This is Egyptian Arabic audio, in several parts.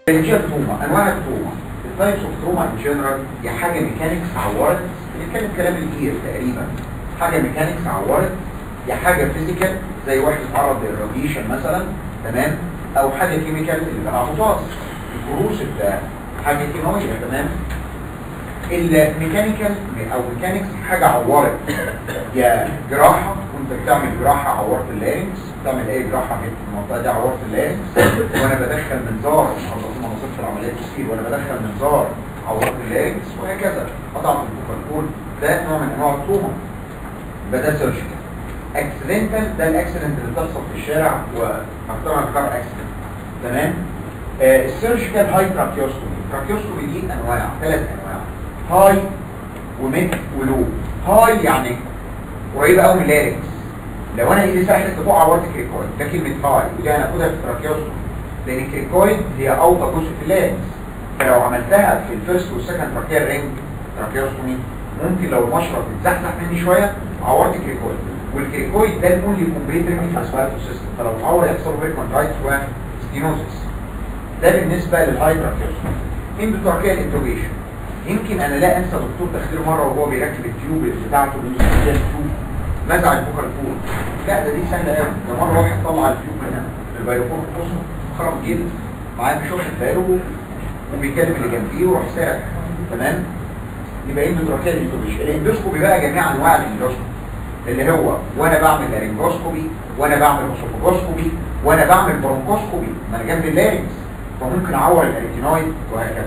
الانجيال تروما انواع التروما التايبس اوف تروما ان جنرال يا حاجه ميكانيكس عورت بنتكلم كلام كتير تقريبا حاجه ميكانيكس عورت يا حاجه فيزيكال زي واحد اتعرض للراديشن مثلا تمام او حاجه كيميكال اللي تبع رصاص الكروس ده حاجه كيماويه تمام الميكانيكال او ميكانيكس حاجه عورت يا جراحه كنت بتعمل جراحه عورت اللارنكس بتعمل اي جراحه في المنطقه دي عورت اللارنكس وانا بدخل منظار ما وصلت العمليات كتير وانا بدخل منظار عورت اللارنكس وهكذا قطع في الكوكالكول ده نوع من انواع التروما يبقى ده سيرجيكال اكسيدنتال ده الاكسيدنت اللي بتحصل في الشارع ومحترم كار اكسيدنت تمام آه السيرجيكال هاي تراكيوستومي التراكيوستومي دي انواع ثلاث انواع هاي وميد ولو هاي يعني قريبه قوي من اللارنكس لو انا ايدي سرحت لفوق عورت كريكويد ده كلمه هاي ودي هناخدها في التراكيوستومي لان الكريكويد هي اوطى جزء في اللارنكس فلو عملتها في الفيرست والسكند تراكيال رينج تراكيوستومي ممكن لو المشرط اتزحزح مني شويه عورت كريكويد والكريكويد ده الاونلي كومبليت رينج في الاسبيرتو سيستم فلو اتعور يحصل له كونترايتس وستينوزس ده بالنسبه للهاي تراكيوستومي اندوتراكيال انتروجيشن يمكن انا لا انسى دكتور تخدير مره وهو بيركب التيوب بتاعته اللي التيوب نزع البوكر فول لا ده دي سهله قوي ده مره واحد طلع التيوب هنا البيروفون بص خرب جلد معاه مش واخد باله وبيكلم اللي جنبيه وراح سارح تمام يبقى اندوتراكيال انتروجيشن الاندوسكوبي بقى جميع انواع الاندوسكوبي اللي هو وانا بعمل لارنجوسكوبي وانا بعمل اسوفوجوسكوبي وانا بعمل برونكوسكوبي ما انا جنب اللارنكس فممكن اعور الاريتينويد وهكذا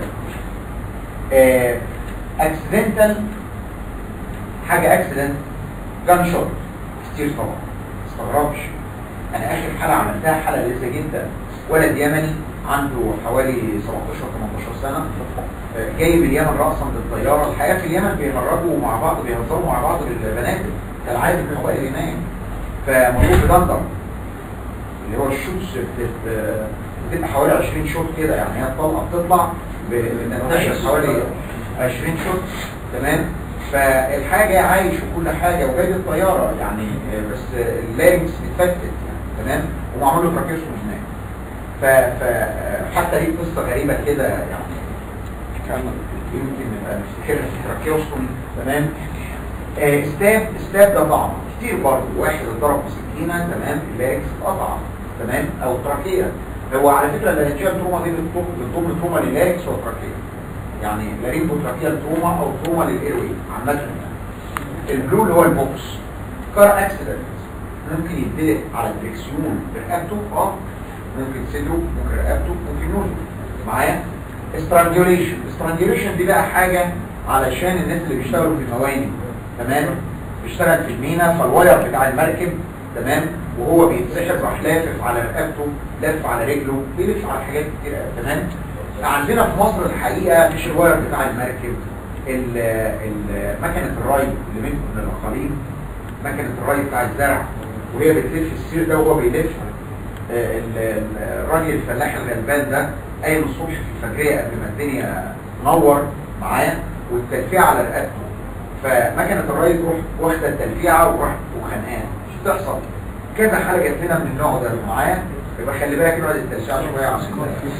اكسيدنتال حاجه اكسيدنت جان شوت كتير طبعا ما استغربش انا اخر حاله عملتها حاله لسه جدا ولد يمني عنده حوالي 17 18 سنه آه، جاي من اليمن راسا بالطياره الحياه في اليمن بيهرجوا مع بعض بيهزروا مع بعض بالبنات كالعاده في حوالي اليمن فموجود في دندر اللي هو الشوتس بتت- بتبقى حوالي 20 شوط كده يعني هي الطلقه بتطلع بتنتشر حوالي 20 شوط تمام فالحاجه عايش وكل حاجه وجاي الطياره يعني آه، بس آه، اللارنكس اتفتت يعني تمام ومعمول له تراكيوستومي هناك ف- فحتى ليه قصه غريبه كده يعني كان يمكن نبقى نفتكرها في تراكيوستومي تمام آه، ستاب ستاب ده طعم كتير برضه واحد اتضرب بسكينه تمام اللارنكس اتقطع تمام او تراكيه هو على فكره اللارنجيال تروما دي بتضم بتضم تروما للارنكس والتراكيه يعني لارينجو تراكيال تروما او تروما للايروي عامه يعني البلو اللي هو البوكس كار اكسيدنت ممكن يدلق على الدركسيون برقبته اه ممكن صدره ممكن رقبته ممكن نوزه معايا استرانجوليشن استرانجوليشن دي بقى حاجه علشان الناس اللي بيشتغلوا في المواني تمام بيشتغل في المينا فالواير بتاع المركب تمام وهو بيتسحب راح لافف على رقبته لافف على رجله بيلف على حاجات كتير قوي، تمام عندنا في مصر الحقيقه مش الواير بتاع المركب ال- ال- مكنه الري اللي منكم من الاقاليم مكنه الري بتاع الزرع وهي بتلف السير ده وهو بيلف آه، ال- ال- الراجل الفلاح الغلبان ده قايم الصبح في الفجريه قبل ما الدنيا تنور معاه والتلفيع على رقبته فمكنه الري تروح واخده التلفيعه وراح وخانقاه مش بتحصل كذا حاله جت لنا من النوع ده معايا يبقى خلي بالك نقعد التلفيع شويه عشان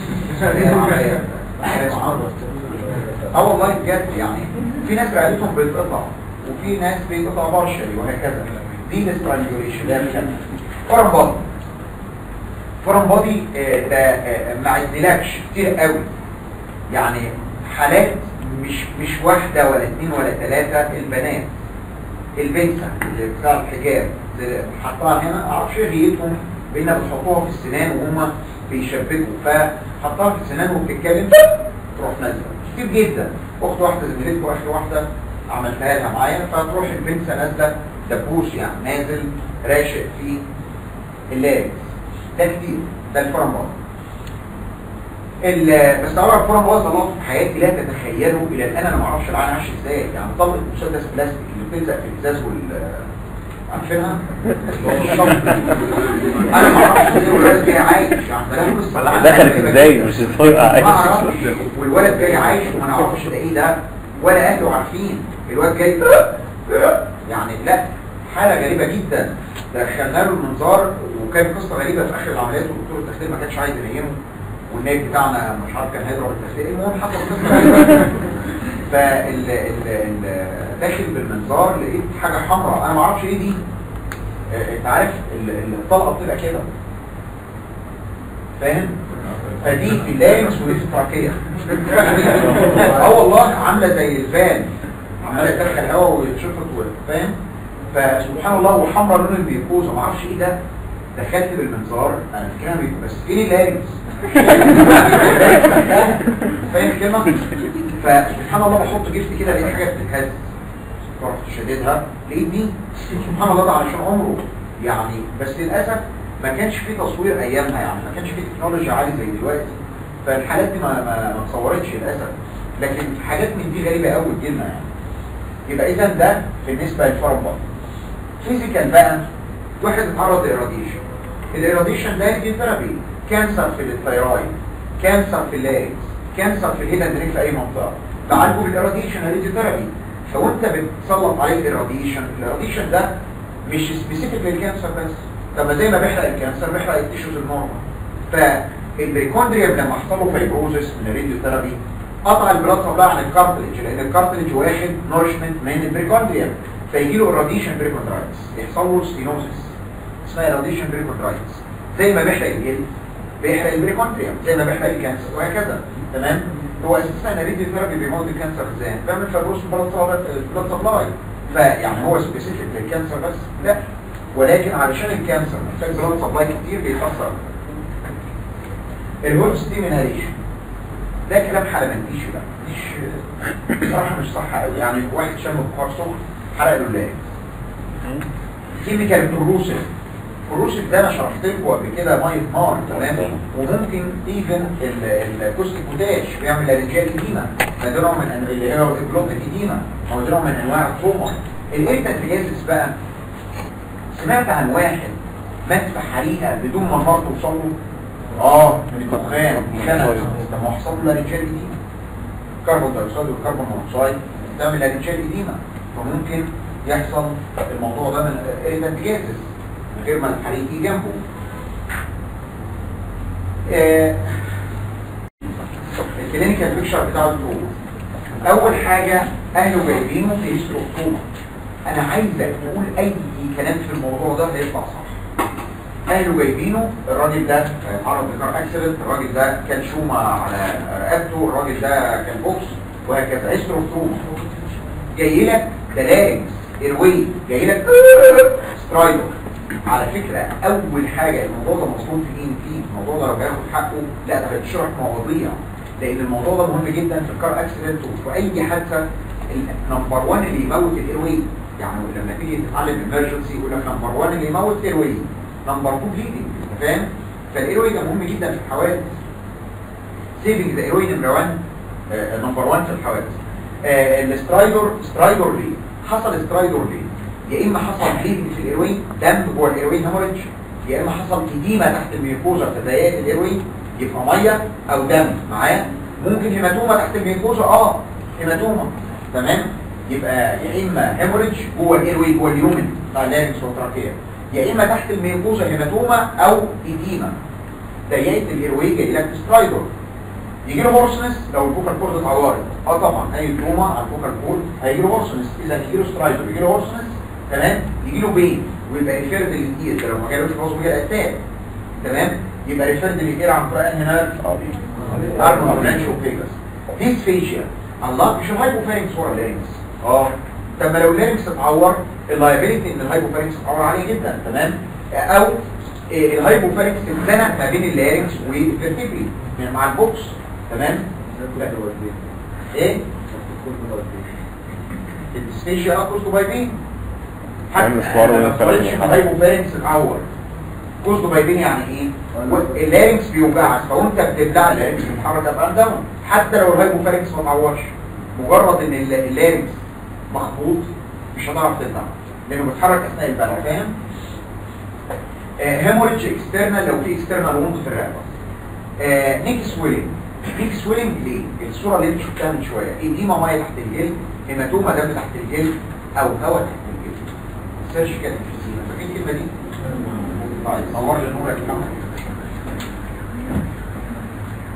اه والله بجد يعني في ناس رقبتهم بتقطع وفي ناس بيقطع بارشلي وهكذا دي الاسترانجوليشن ده مش فرم بادي فرم بادي آه، ده آه، ما عدلكش كتير قوي يعني حالات مش مش واحدة ولا اتنين ولا تلاتة البنات البنسة اللي بتاع الحجاب اللي حطها هنا معرفش ايه غيتهم بينا بتحطوها في السنان وهم بيشبكوا فحطها في السنان وبتتكلم تروح نازله كتير جدا اخت واحده زميلتكم اخر واحده عملتها لها معايا فتروح البنسة نازله دبوس يعني نازل راشق في اللابس ده كتير ده الفرمباز ال- بس طبعا الفرمباز الله في حياتي لا تتخيله الى الان انا ما اعرفش العين عاش ازاي يعني طلقه مسدس بلاستيك اللي بتلزق في الازاز وال عارفينها؟ انا ما اعرفش ازاي والولد جاي عايش يعني ده له قصه دخلت ازاي مش طريقه ما اعرفش والولد جاي عايش وما نعرفش ده ايه ده ولا اهله عارفين الواد جاي يعني لا حاله غريبه جدا دخلنا له المنظار وكان قصه غريبه في اخر العمليات والدكتور التخدير ما كانش عايز ينيمه والنايب بتاعنا مش عارف كان هيضرب التخليق المهم حصل قصه فال ال- ال- داخل بالمنظار لقيت حاجه حمراء انا ما اعرفش ايه دي آه، انت عارف ال- ال- الطلقه بتبقى كده فاهم فدي في اللارنكس ودي في التراكيه اه والله عامله زي الفان عماله تدخل هواء ويتشفط و- فاهم فسبحان الله وحمرا لون البيكوزا ما اعرفش ايه ده دخلت بالمنظار انا فاكرها بيكو بس فين اللارنكس فاهم الكلمه فسبحان الله بحط جفت كده لقيت حاجه بتتهز رحت شديدها لقيت دي سبحان الله ده علشان عمره يعني بس للاسف ما كانش في تصوير ايامها يعني ما كانش في تكنولوجيا عاليه زي دلوقتي فالحالات دي ما ما ما اتصورتش للاسف لكن حاجات من دي غريبه قوي تجيلنا يعني يبقى اذا ده بالنسبه للفرق بقى فيزيكال بقى واحد اتعرض للراديشن الراديشن ده يجي ثيرابي كانسر في الثيرويد كانسر في اللاريكس كانسر في الهيدن دريك في اي منطقه تعالجه بالراديشن هيدي ثيرابي فوانت بتسلط عليه الراديشن الراديشن ده مش سبيسيفيك للكانسر بس طب ما زي ما بيحرق الكانسر بيحرق التيشوز النورمال فالبريكوندريوم لما حصل له فايبروزس من الراديو ثيرابي قطع البلاد سبلاي عن الكارتلج لان الكارتلج واخد نورشمنت من البريكوندريوم فيجي له الراديشن بريكوندرايتس يحصل له ستينوزس اسمها راديشن بريكوندرايتس زي ما بيحرق الجلد بيحرق البريكوندريوم زي ما بيحرق الكانسر وهكذا تمام هو اساسا الراديو ثيرابي بيموت الكانسر ازاي بيعمل فيبروس بلاد سبلاي فيعني هو سبيسيفيك للكانسر بس لا ولكن علشان الكانسر محتاج بلاد سبلاي كتير بيتاثر الهول ستيم انهاليشن ده كلام حلمنتيش بقى مش بصراحه مش صح قوي يعني واحد شم بخار سخن حرق له اللاب كيميكال بروسيس بروسيس ده انا شرحت لكم قبل كده ميه نار تمام وممكن ايفن الكوست بوتاش بيعمل الرجال ايديما ده نوع من أن- اللي هو البلوتيك ايديما هو ده نوع من انواع التروما الانتاجيزس بقى سمعت عن واحد مات في حريقه بدون ما النار توصل له اه من الدخان خنق طب ما هو حصل له رجال ايديما كربون دايوكسيد والكربون مونوكسيد تعمل رجال ايديما فممكن يحصل الموضوع ده من الانتاجيزس من غير ما الحريق يجي جنبه آه، الكلينيكال بيكشر بتاع التروما اول حاجه اهله جايبينه في هيستروكتوما انا عايزك تقول اي كلام في الموضوع ده هيطلع صح اهله جايبينه الراجل ده اتعرض لكار اكسيدنت الراجل ده كان شومه على رقبته الراجل ده كان بوكس وهكذا هيستروكتوما جاي لك دلائل ايروي جاي لك سترايدر على فكرة أول حاجة الموضوع ده مظلوم في مين فيه الموضوع ده لو هياخد حقه لا ده هيتشرح مواضيع لأن الموضوع ده مهم جدا في الكار أكسيدنت وفي أي حادثة النمبر 1 اللي يموت الايروي يعني لما تيجي تتعلم امرجنسي يقول لك نمبر 1 اللي يموت الايروي نمبر 2 بليدنج انت فاهم؟ فالايروي ده مهم جدا في الحوادث سيفنج ذا ايروي نمبر 1 نمبر 1 في الحوادث آه، السترايدر سترايدر ليه؟ حصل سترايدر ليه؟ يا اما حصل بليدنج في الايروي دم جوه الايروي هيموريدج يا اما حصل اديمه تحت الميوكوزا في ضيقات الايروي يبقى ميه او دم معايا ممكن هيماتوما تحت الميوكوزا اه هيماتوما تمام يبقى يا اما هيموريدج جوه الايروي جوه اليومن بتاع اللارنكس والتراكيه يا اما تحت الميوكوزا هيماتوما او اديمه ضيقات الايروي جاي لك سترايدر يجي له هورسنس لو الفوكال كورد اتعورت اه طبعا اي تروما على الفوكال كورد هيجي له هورسنس اذا يجي له سترايدر يجي له هورسنس تمام يجي له بين ويبقى ريفيرد للايد لو ما جالوش خلاص بيجي اتاك تمام يبقى ريفيرد للايد عن طريق هنا اربع برانش وفيجاس ديس فيشيا الله مش الهايبوفارينكس ورا اللارنكس اه طب ما لو اللارنكس اتعور اللايبيليتي ان الهايبوفارينكس اتعور عاليه جدا تمام او إيه، الهايبوفارينكس اتزنق ما بين اللارنكس والفيرتيبري يعني مع البوكس تمام ايه الديسفيشيا اكوستو بايبين حتى يعني مشوار أنا ما ولا كلام قلتش من ان حاجة. الهايبوفارينكس اتعور كوستو بايبين يعني ايه اللارنكس بيوجعك فوانت بتبلع اللارنكس بيتحرك اب اند داون حتى لو الهايبوفارينكس ما اتعورش مجرد ان الل- اللارنكس مخبوط مش هتعرف تبلع لانه بيتحرك اثناء البلع فاهم هيموريدج اكسترنال لو في اكسترنال ووند في الرقبه آه، نيك سويلنج نيك سويلنج ليه؟ الصوره اللي انت شفتها من شويه اديما ميه تحت الجلد هيماتوما دم تحت الجلد او هواء تحت الجلد سيرجيكال انفيزيما فاكرين الكلمه دي؟ طيب نور لي نورك يا محمد.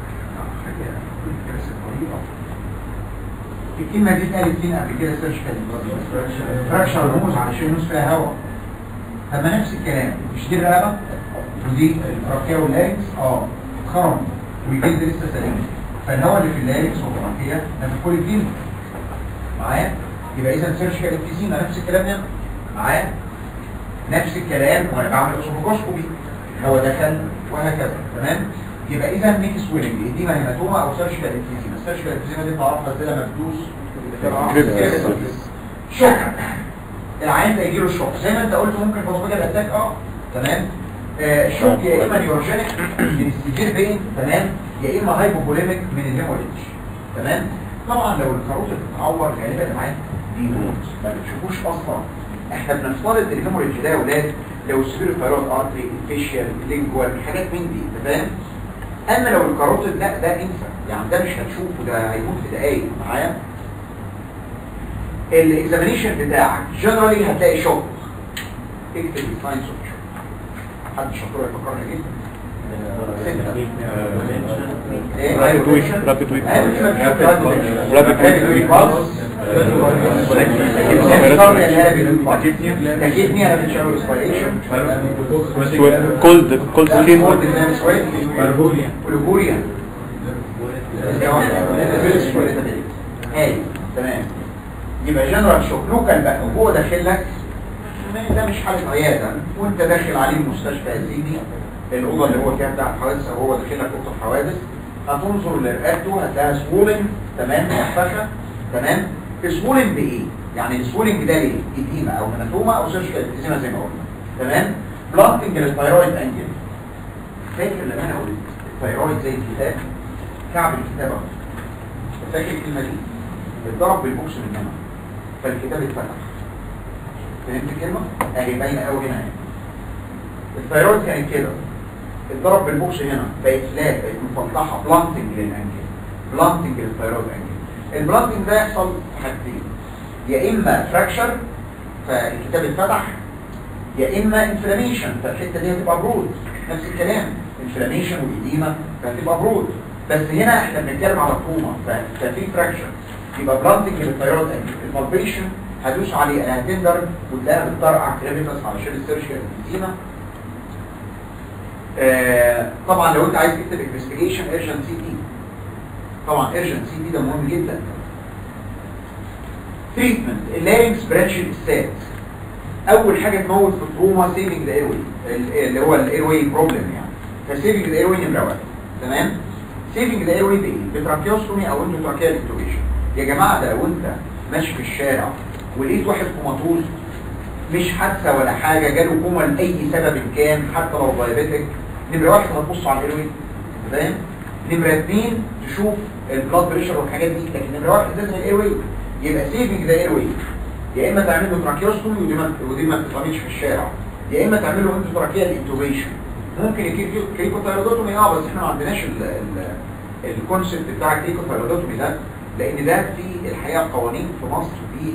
الكلمه دي اتقالت فين قبل كده سيرشكال فراكشر رموز علشان النص فيها هواء طب ما نفس الكلام مش دي الرقبه ودي التراكيه واللاريكس اه اتخرم والجلد لسه سليم فالهواء اللي في اللاريكس والتراكيه ده في كل الجلد معايا يبقى اذا سيرشكال ابتيزيما نفس الكلام هنا معايا نفس الكلام وانا بعمل اسوفوكوسكوبي هو دخل وهكذا تمام يبقى اذا ميكس ويلنج اديما هيماتوما او سيرشكال ابتيزيما السيرشكال ابتيزيما دي بتعرفها ازاي لما بتدوس شوك العين ده يجي له شوك زي ما انت قلت ممكن بوسبيجال اتاك اه تمام آه الشوك يا اما نيوروجينيك من السيفير بين تمام يا اما هايبوبوليميك من الهيموريدج تمام طبعا لو الكاروت بتتعور غالبا العين بيموت ما بتشوفوش اصلا احنا بنفترض الهيموريدج ده يا اولاد لو السبيرو ثايرويد ارتري فيشيال لينجوال حاجات من دي انت فاهم اما لو الكاروتيد لا ده انسى يعني ده مش هتشوفه ده هيموت في دقايق معايا الاكزامينيشن بتاعك جنرالي هتلاقي شوك اكتب الساينس اوف شوك حد شطور يفكرنا جدا Rapid weak, rapid weak. رابط تكيتني انا بتشاور اسبيريشن كولد كولد سكين ولجوريا هاي تمام يبقى جنرال شوك لوكال بقى وهو داخل لك ده مش حاله عياده وانت داخل عليه المستشفى الزيني الاوضه اللي هو فيها بتاع الحوادث او هو داخل لك اوضه الحوادث هتنظر لرقبته هتلاقيها سوولن تمام منفخه تمام سوولن بايه؟ يعني السوولنج ده ليه؟ اديمه او هيماتوما او سيرشكال اديمه زي ما قلنا تمام بلانتنج للثايرويد انجل فاكر لما انا قلت الثايرويد زي الكتاب كعب الكتاب اهو فاكر الكلمه دي اتضرب بالبوكس من هنا فالكتاب اتفتح فهمت الكلمه؟ اهي باينه قوي هنا اهي الثايرويد كانت كده اتضرب بالبوكس هنا بقت فلات بقت مفتحه بلانتنج للانجل بلانتنج للثايرويد انجل البلانتنج ده يحصل في حاجتين يا اما فراكشر فالكتاب اتفتح يا اما انفلاميشن فالحته دي هتبقى برود نفس الكلام انفلاميشن واديمه فهتبقى برود بس هنا احنا بنتكلم على التروما ففي فراكشر يبقى بلانتنج للثايرويد انجل البالبيشن هدوس عليه انا هتندر وتلاقيها بتطرقع كريميتاس علشان السيرشيال اديمه آه طبعا لو انت عايز تكتب انفستيجيشن ايرجنت سي تي طبعا ايرجنت سي تي ده مهم جدا تريتمنت اللارينكس برانش السات اول حاجه تموت في التروما سيفنج ذا ايروي اللي هو الايروي بروبلم يعني فسيفنج ذا ايروي نمره واحد تمام سيفنج ذا ايروي بايه بتراكيوستومي او اندوتراكيال انتوبيشن يا جماعه ده لو انت ماشي في الشارع ولقيت واحد كوماتوز مش حادثه ولا حاجه جاله كوما لاي سبب كان حتى لو دايابيتك نمره واحد هتبص على الايروي فاهم نمره اثنين تشوف البلاد بريشر والحاجات دي لكن نمره واحد لازم الايروي يبقى سيفنج ذا ايروي يا اما تعمل له تراكيوستومي ودي ما ودي ما بتتعملش في الشارع يا اما تعمل له اندوتراكيال انتوبيشن ممكن يجيب كريكوثايرودوتومي اه بس احنا ما عندناش الكونسيبت بتاع الكريكوثايرودوتومي ده لان ده في الحقيقه قوانين في مصر في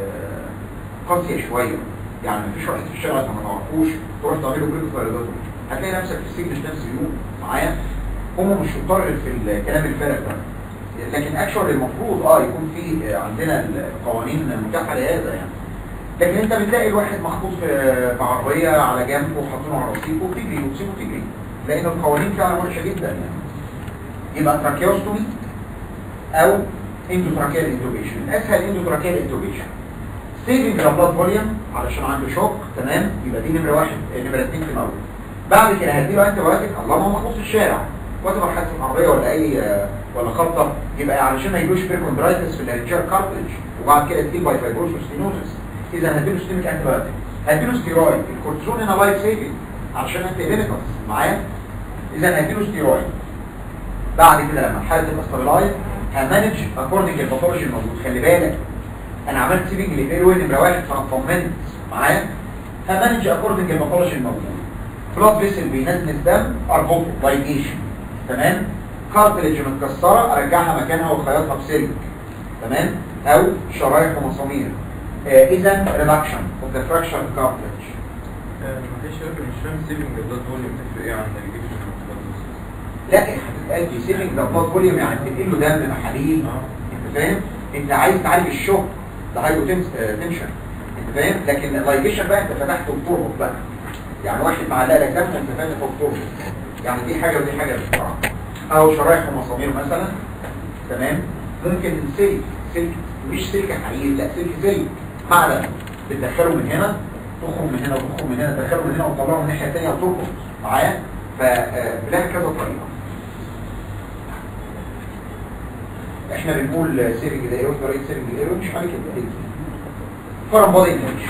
آه قاسيه شويه يعني مفيش واحد في الشارع انت ما تعرفوش تروح تعمل له كريكوثايرودوتومي هتلاقي نفسك في السجن في نفس اليوم معايا هم مش شطار في الكلام الفارغ ده لكن اكشوال المفروض اه يكون في عندنا القوانين متاحه لهذا يعني لكن انت بتلاقي الواحد محطوط في في عربيه على جنب وحاطينه على رصيف وبتجري وتسيبه تجري لان القوانين فعلا وحشه جدا يعني يبقى تراكيوستومي او اندوتراكيال انتوبيشن اسهل اندوتراكيال انتوبيشن سيفنج ذا بلاد فوليوم علشان عنده شوك تمام يبقى دي نمره واحد نمره اثنين في الاول بعد كده هديله انت بايوتيك الله ما هو محطوط في الشارع وتبقى حادثه عربيه ولا اي ولا خبطه يبقى علشان ما يجوش بيركوندرايتس في الاريتشار كارتلج وبعد كده تجيب باي فايبروسس ستينوزس اذا هديله ستيميك انتي بايوتيك هديله ستيرويد الكورتيزون هنا لايف سيفنج علشان انت بينيفيتس معايا اذا هديله ستيرويد بعد كده لما الحاله تبقى ستابلايز همانج اكوردنج للباثولوجي الموجود خلي بالك انا عملت سيفنج للهيروين نمره واحد فانا طمنت معايا همانج اكوردنج للباثولوجي الموجود بلاد فيسل بينزل دم اربطه لايجيشن تمام كارتلج متكسره ارجعها مكانها واخيطها بسلك تمام او شرايح ومسامير آه اذا ريدكشن اوف ذا فراكشن كارتلج معلش يا رب مش فاهم سيفنج البلاد فوليوم بتفرق ايه عن نيجاتيف لا هتتقال دي سيفنج ده بلاد فوليوم يعني بتنقل له دم محاليل انت فاهم انت عايز تعالج الشوك ده هايبوتنشن انت فاهم لكن اللايجيشن بقى انت فتحت وبتربط بقى يعني واحد معلق لك دم وانت فاهم انت بتربط يعني دي حاجه ودي حاجه بصراحه او شرايح ومسامير مثلا تمام ممكن سلك سلك مش سلك حقيقي لا سلك سلك معدن بتدخله من هنا تخرج من هنا وتخرج من هنا تدخله من هنا وتطلعه من الناحيه الثانيه وتربط معايا فلها كذا طريقه احنا بنقول سيرنج دايرو طريقه سيرنج دايرو مش حاجه كده فرم بودي انهيشن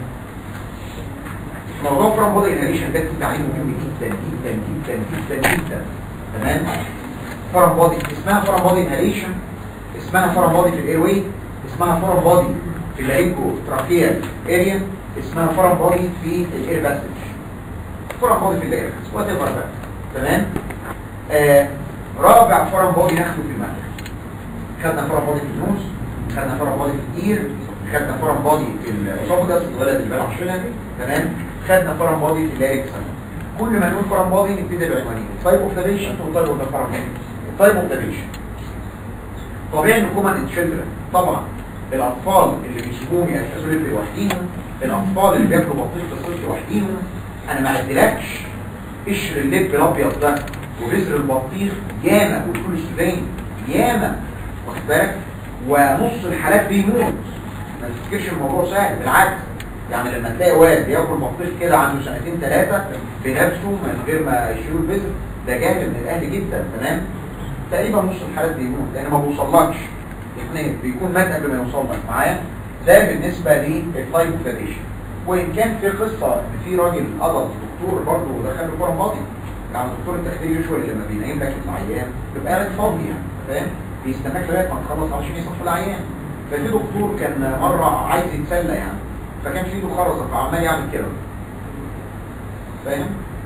موضوع فرم بودي انهيشن ده تعليم مهم جدا جدا جدا جدا جدا تمام فرم بودي اسمها فرم بودي انهيشن اسمها فرم بودي في الاير واي اسمها فرم بودي في الهيبو تراكيال اريا اسمها فرم بودي في الاير باسج فرم بودي في الاير وات ايفر بقى تمام آه رابع فرم بودي ناخده في المنهج خدنا فرم بودي في النوز خدنا فرم بودي في الاير خدنا فرم بودي في الاسوفجاس الولد اللي بلعب شيلها دي تمام خدنا فرم بودي في اللاريكس كل ما نقول فرم بودي نبتدي بالعنوانين تايب اوف ذا بيشنت وتايب اوف ذا فرم بودي تايب اوف ذا بيشنت طبيعي ان كومن تشيلدرن طبعا الاطفال اللي بيسيبوهم يأسسوا لب لوحديهم الاطفال اللي بياكلوا بطيخ الصيف لوحديهم انا ما عدلكش قشر اللب الابيض ده وبذر البطيخ ياما والفول السوداني ياما واخد بالك ونص الحالات بيموت ما تفكرش الموضوع سهل بالعكس يعني لما تلاقي واد بياكل بطيخ كده عنده سنتين ثلاثه بنفسه من غير ما يشيلوا البذر ده جاهل من الاهل جدا تمام تقريبا نص الحالات بيموت لان ما بوصلكش اثنين بيكون مات قبل ما يوصل لك معايا ده بالنسبه لللايبوفيريشن وان كان في قصه ان في راجل قضى دكتور برضه دخل له كوره ماضي يعني دكتور التخدير يشوي لما بينيم لك العيان بيبقى قاعد فاضي يعني فاهم بيستناك لغايه ما تخلص عشان يصحي العيان ففي دكتور كان مره عايز يتسلى يعني فكان في ايده خرزه فعمال يعمل كده فاهم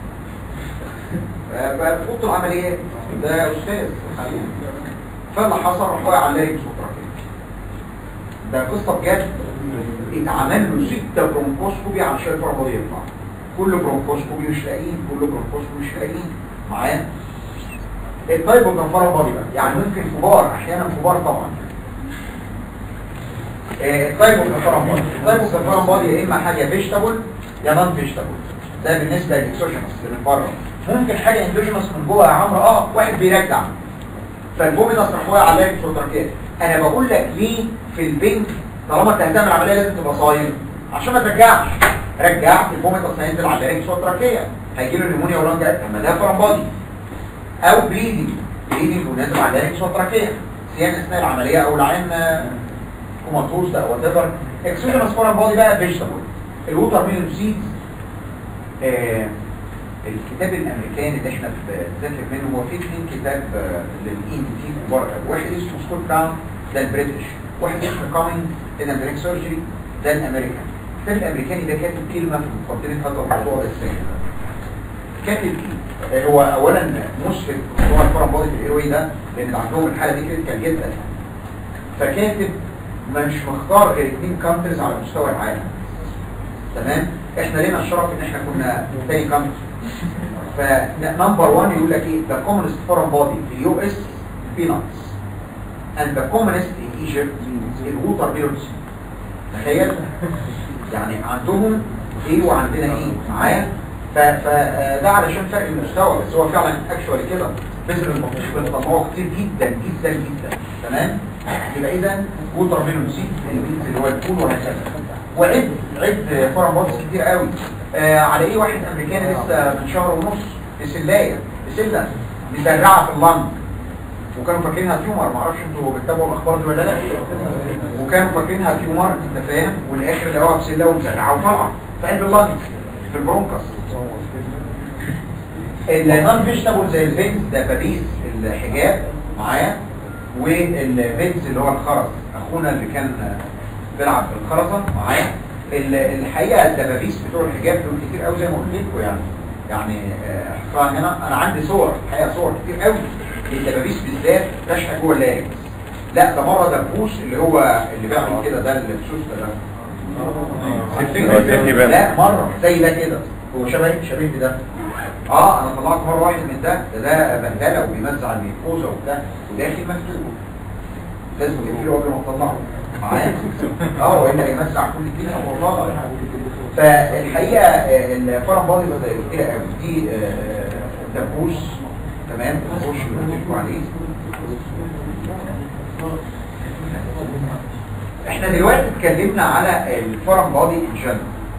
ففي اوضه العمليات ده استاذ حاليا فاللي حصل راح واقع على لاري بسكره كده ده قصه بجد اتعمل له ستة برونكوسكوبي عشان الفرمودي يطلع كل برونكوسكوبي مش لاقيين كل برونكوسكوبي مش لاقيين معايا الطيب والجنفره بادي بقى يعني ممكن كبار احيانا كبار طبعا آه، الطيب والجنفره بادي الطيب والجنفره بادي يا اما حاجه فيجيتابل يا نون فيجيتابل ده بالنسبه للاكسوجينس اللي من بره ممكن حاجه اندوجينس من جوه يا عمرو اه واحد بيرجع فالبومينس راح واقع على الفوتركات انا بقول لك ليه في البنك طالما انت هتعمل عمليه لازم تبقى صايم عشان ما ترجعش رجعت البومينس هينزل على الريكس والتركيه هيجي له نيمونيا ولانجا اما ده فرمبادي او بليدنج بليدنج ونازل على الريكس والتركيه سيان اثناء العمليه او العين كوماتوز ده وات ايفر اكسوجينس فرمبادي بقى فيجيتابل الووتر ميلون سيدز آه الكتاب الامريكاني اللي احنا بنذاكر منه هو في اثنين كتاب للاي تي كبار واحد اسمه سكوت براون ده البريتش واحد اسمه كومينج ان امريكان سيرجري ده الامريكان الكتاب الامريكاني ده كاتب كلمه في مقدمه هذا الموضوع ده ازاي كاتب ايه هو اولا مسفل موضوع الفرم بودي في الايروي ده لان عندهم الحاله دي كريتيكال جدا فكاتب مش مختار غير اثنين كانتريز على مستوى العالم تمام احنا لينا الشرف ان احنا كنا تاني كانتري فنمبر 1 يقول لك ايه the commonest foreign body في اليو اس peanuts and the commonest in Egypt الووتر ميلونز تخيل يعني عندهم ايه وعندنا ايه معايا فده علشان فرق المستوى بس هو فعلا اكشوالي كده بذر المطيش بنطلعه كتير جدا جدا جدا تمام يبقى اذا ووتر ميلون سيد اللي هو الفول وهكذا وعد عد فورم بودز كتير قوي آه على ايه واحد امريكاني لسه من شهر ونص في سلايه في سله مزرعه في اللنج وكانوا فاكرينها تيومر ما اعرفش انتوا بتتابعوا الاخبار دي ولا لا وكانوا فاكرينها تيومر انت فاهم والاخر لقوها في سله ومزرعه وطالعه في قلب اللنج في البرونكس النون فيجيتابل زي الفينز ده بابيس الحجاب معايا والفينز اللي هو الخرز اخونا اللي كان بيلعب بالخرزه معايا الحقيقه الدبابيس بتوع الحجاب دول كتير قوي زي ما قلت لكم يعني يعني احطها هنا انا عندي صور الحقيقه صور كتير قوي الدبابيس بالذات راشحه جوه اللارج لا ده مره دبوس اللي هو اللي بيعمل كده ده السوسته ده لا مره زي ده كده هو شبه شبيه ده اه انا طلعت مره واحد من ده ده ده بهدله وبيمزع الميكوزا وبتاع وداخل مفتوح لازم تقفله قبل ما تطلعه معايا اه والا يمزع كل كده والله فالحقيقه آه، الفرن بادي زي ما قلت لك قوي دي آه، دبوس تمام دبوس اللي قلت لكم عليه احنا دلوقتي اتكلمنا على الفورم بادي ان جنرال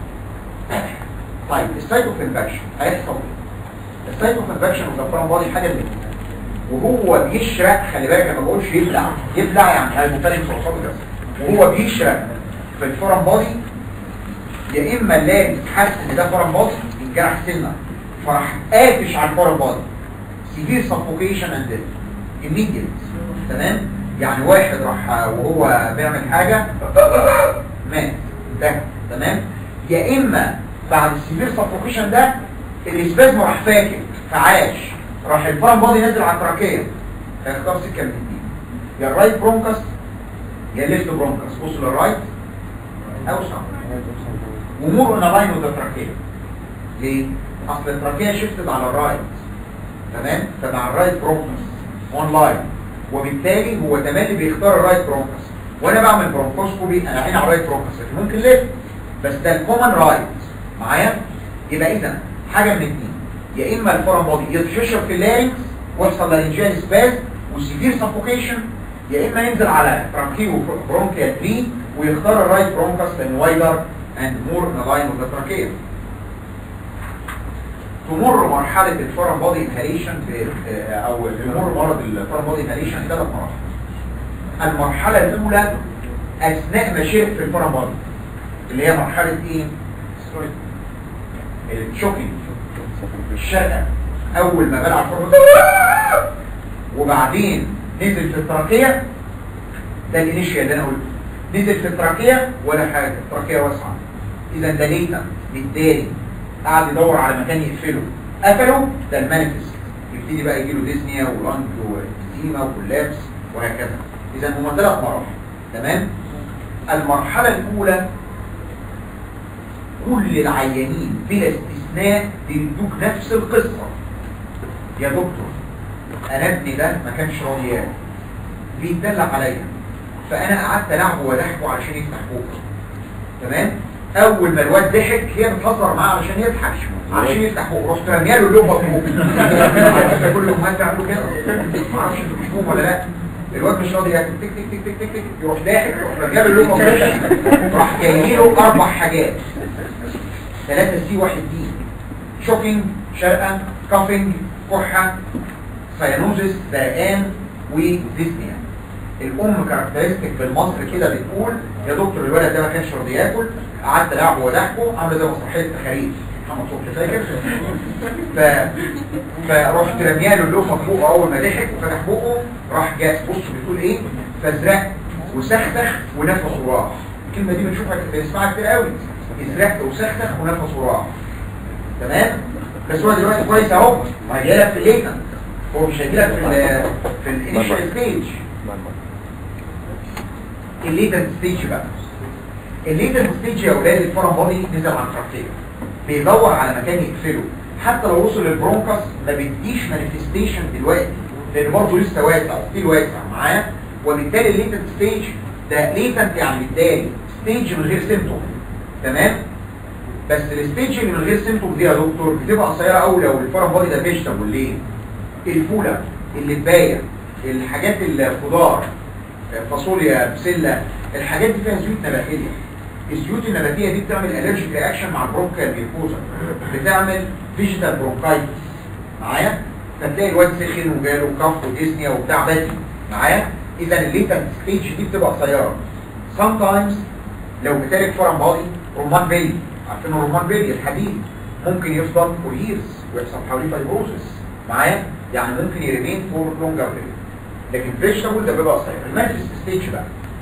طيب السايت اوف انفكشن هيحصل ايه؟ السايت اوف انفكشن اوف الفورم بادي حاجه من وهو بيشرق خلي بالك انا ما بقولش يبلع يبلع يعني هيبقى صوصات بس وهو بيشرق في الفورم بادي يا اما لابس حاسس ان ده فورم بادي انجرح سنه فراح قافش على الفورم بادي سيفير سفوكيشن اند ديث immediate تمام يعني واحد راح وهو بيعمل حاجة مات ده تمام يا اما بعد السيفير سفوكيشن ده الاسبازم راح فاكك فعاش راح الفرن بادي نازل على التراكيه هيختار سكه من دي يا الرايت برونكس يا الليفت برونكس بص للرايت اوسع ومور اون لاين وذ التراكيه ليه؟ اصل التراكيه شفتت على الرايت تمام فمع الرايت برونكس اون لاين وبالتالي هو تملي بيختار الرايت برونكس وانا بعمل برونكوسكوبي انا عيني على الرايت برونكس لكن ممكن ليفت بس ده الكومن رايت معايا يبقى اذا حاجه من اثنين يا اما الفورم بودي يتفشر في اللارynx ويحصل لارنجيال سباز وسيفير سفوكيشن يا اما ينزل على تراكيو برونكيال تري ويختار الرايت برونكس لان وايدر اند مور لاين اوف ذا تراكيه تمر مرحلة الفورم بودي انهاليشن او تمر مرض الفورم بودي انهاليشن ثلاث مراحل المرحلة الأولى أثناء ما شرب في الفورم بودي اللي هي مرحلة ايه؟ الشوكينج الشرقة أول ما بلع الفورم بودي وبعدين نزل في التراكية ده الانيشيا اللي انا قلته نزل في التراكية ولا حاجة التراكية واسعة إذا ده ليتا بالتالي قعد يدور على مكان يقفله قفله ده المانيفست يبتدي بقى يجيله ديزنيا ولانج وإزيما وكولابس وهكذا اذا هما ثلاث مراحل تمام المرحله الاولى كل العيانين بلا استثناء بيدوك نفس القصه يا دكتور انا ابني ده ما كانش راضي ياكل بيتدلع عليا فانا قعدت العبه وضحكه علشان يفتح بوقه تمام اول ما الواد ضحك هي بتهزر معاه علشان يضحك عشان يفتح بوقه رحت رميها له اللوبه في بوقه كل الامهات بيعملوا كده ما اعرفش انتوا بتشوفوهم ولا لا الواد مش راضي ياكل تك تك تك تك تك يروح ضاحك يروح رميها له اللوبه في بوقه راح جاي له اربع حاجات ثلاثه سي واحد دي شوكينج شرقه كافينج كحه سيانوزس زرقان وديسنيا الام كاركترستيك بالمصري كده بتقول يا دكتور الولد ده ما كانش راضي ياكل قعدت العبه وضحكه عامله زي مسرحيه تخاريف محمد صبحي فاكر ف فرحت رميها له اللوفه في بقه اول ما ضحك وفتح بقه راح جاء بص بتقول ايه فازرق وسخسخ ونفسه راح الكلمه دي بنشوفها بنسمعها كتير قوي ازرق وسخسخ ونفسه راح تمام بس هو دلوقتي كويس اهو ما جاي لك في الليتن هو مش هيجي لك في ال في الانيشال ستيج الليتن ستيج بقى الليتن ستيج يا اولاد الفورم بودي نزل عن تركيه بيدور على مكان يقفله حتى لو وصل للبرونكس ما بيديش مانيفستيشن دلوقتي لان برضه لسه واسع ستيل واسع معايا وبالتالي الليتن ستيج ده ليتنت يعني بالتالي ستيج من غير سيمتوم تمام بس الستيج اللي من غير سيمتوم دي يا دكتور بتبقى قصيره قوي لو الفورم بودي ده فيجيتابل ليه الفوله اللي تبايه الحاجات الخضار فاصوليا بسله الحاجات دي فيها زيوت نباتيه الزيوت النباتيه دي بتعمل الرجيك رياكشن مع البرونكال ميوكوزا بتعمل فيجيتال برونكايتس معايا فتلاقي الواد سخن وجاله كف وديسنيا وبتاع بدري معايا اذا الليتنت ستيج دي بتبقى قصيره sometimes لو بتارك فورم بادي رومان بيلي عارفين الرومان بيلي الحديد ممكن يفضل فور ييرز ويحصل حواليه فايبروزس معايا يعني ممكن يريمين فور لونجر بيريد لكن فيجيتابل ده بيبقى قصير المانفست ستيج بقى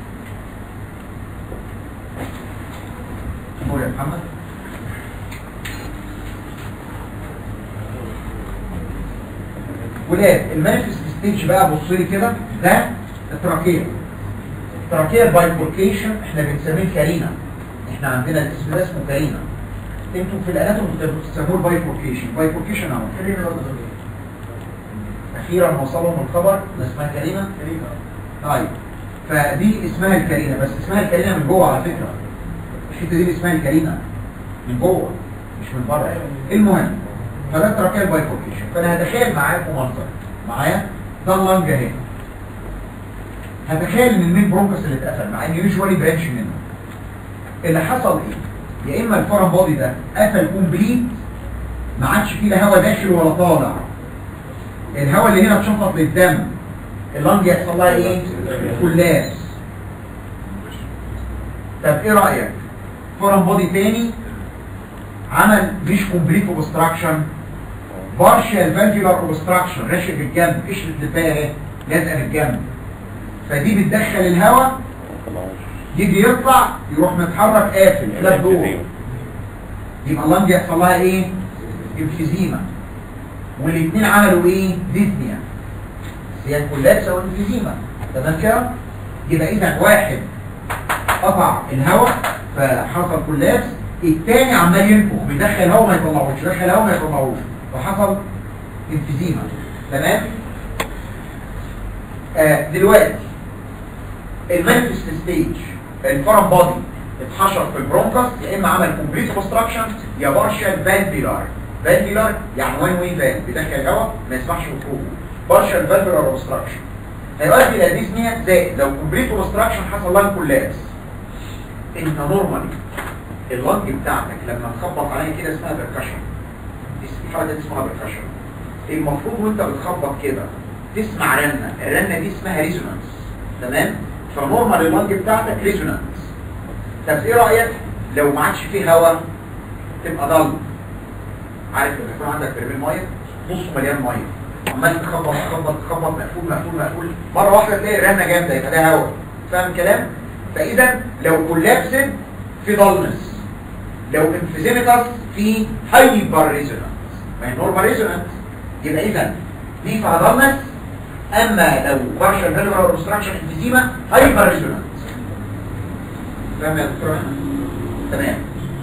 قول يا محمد ولاد المانفست ستيج بقى بص لي كده ده التراكيه التراكيه بايفوركيشن احنا بنسميه كارينا احنا عندنا الاسم ده اسمه كارينا انتوا في الاناتوم بتسموه البايفوركيشن بايفوركيشن اهو خلينا برضه دول. اخيرا وصلهم الخبر ده اسمها كريمه طيب فدي اسمها الكريمه بس اسمها الكريمه من جوه على فكره الحته دي اللي اسمها الكريمه من جوه مش من بره المهم فده تركيا البايفوركيشن فانا هتخيل معاكم منظر معايا ده اللنج اهي هتخيل ان المين برونكس اللي اتقفل مع ان يوجوالي برانش منه اللي حصل ايه يا اما الفورم بودي ده قفل كومبليت ما عادش فيه لا هواء داخل ولا طالع الهواء اللي هنا اتشفط للدم اللنج يحصل لها ايه كلاس طب ايه رايك فورم بودي تاني عمل مش كومبليت اوبستراكشن بارشال فالفيولار اوبستراكشن راشق الجنب قشره لبايه اهي لازقه في الجنب فدي بتدخل الهواء يجي يطلع يروح متحرك قافل فلات دور يبقى اللنج يحصل لها ايه انفيزيما والاثنين عملوا ايه ديزنيا هي الكولابس او الانفيزيما تمام كده يبقى اذا واحد قطع الهواء فحصل كولابس الثاني عمال ينفخ بيدخل هواء ما يطلعوش يدخل هواء ما يطلعوش فحصل انفيزيما تمام آه دلوقتي المانيفست ستيج الفرم بودي اتحشر في البرونكس يا اما عمل كومبليت اوبستراكشن يا بارشال فالفيلار فالفيلار يعني وين وين فال بيدخل هواء ما يسمحش بخروجه بارشال فالفيلار اوبستراكشن هيؤدي الى ديسنيا زائد لو كومبليت اوبستراكشن حصل لها كولابس انت نورمالي اللنج بتاعتك لما تخبط عليه كده اسمها بركشن الحركه دي اسمها بركشن المفروض وانت بتخبط كده تسمع رنه الرنه دي اسمها ريزونانس تمام فنورمال اللنج بتاعتك ريزونانس طب ايه رايك لو ما عادش فيه هواء تبقى ضل عارف لما يكون عندك برميل ميه نصه مليان ميه عمال تخبط تخبط تخبط مقفول مقفول مقفول مره واحده تلاقي الرنه جامده يبقى ده هواء فاهم الكلام فاذا لو كولابسد في ضلمس لو انفيزيمتس في هايبر ريزونانس ما هي نورمال ريزونانس يبقى اذا دي فيها ضلمس اما لو بارشال فالفولار اوبستراكشن انفيزيما هايبر ريزونانس فاهم يا دكتور احمد تمام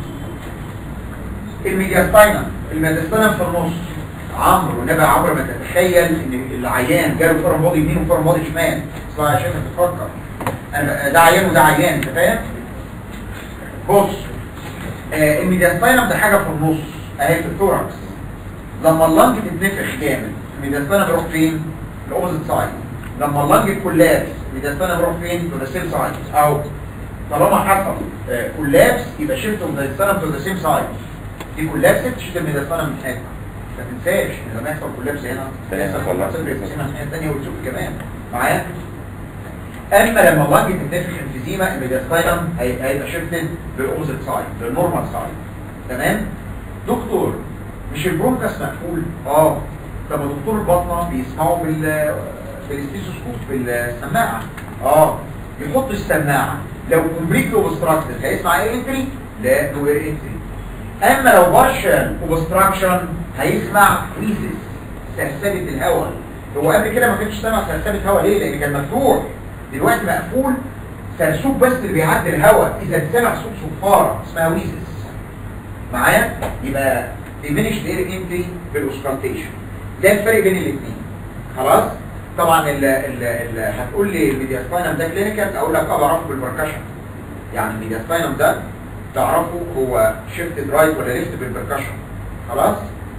الميدياستاينم الميدياستاينم في النص عمرو نبع عمرو ما تتخيل ان العيان جاله فرم بودي يمين وفرم بودي شمال اصلا عشان تفكر انا ده عيان وده عيان انت فاهم بص آه الميدياستاينم ده حاجه في النص اهي في الثوركس لما اللنج تتنفخ جامد الميدياستاينم بيروح فين الاوبوزيت سايد لما اللنج كولابس الميدياستاينم بيروح فين تو ذا سيم سايد او طالما حصل آه كولابس يبقى شيفت الميدياستاينم تو ذا سيم سايد دي كولابست تشيل الميدياستاينم من حته ما تنساش ان لما يحصل كولابس هنا تنسى والله. يحصل الميدياستاينم من حته ثانيه وتشوف كمان معايا اما لما اللنج تتنفخ انفيزيما الميدياستاينم هي- هيبقى شيفتد للاوبوزيت سايد للنورمال سايد تمام دكتور مش البرونكاس مقفول اه طب ما دكتور البطنه بيسمعوا بال بالاستيثوسكوب بالسماعه اه يحط السماعه لو كومبليت اوبستراكتد هيسمع ايه انتري لا نو اير انتري اما لو بارشال اوبستراكشن هيسمع ويزز سرسبه الهواء هو قبل كده ما كانش سامع سرسبه هواء ليه لان كان مفتوح دلوقتي مقفول سرسوب بس اللي بيعدي الهواء اذا سمع صوت صفاره اسمها ويزز معايا يبقى diminished air entry بالاوسكالتيشن ده الفرق بين الاثنين خلاص طبعا ال ال ال هتقول لي الميدياستاينم ده كلينيكال اقول لك اه بعرفه بالبركشن يعني الميدياستاينم ده تعرفه هو شيفتد رايت ولا ليفت بالبركشن خلاص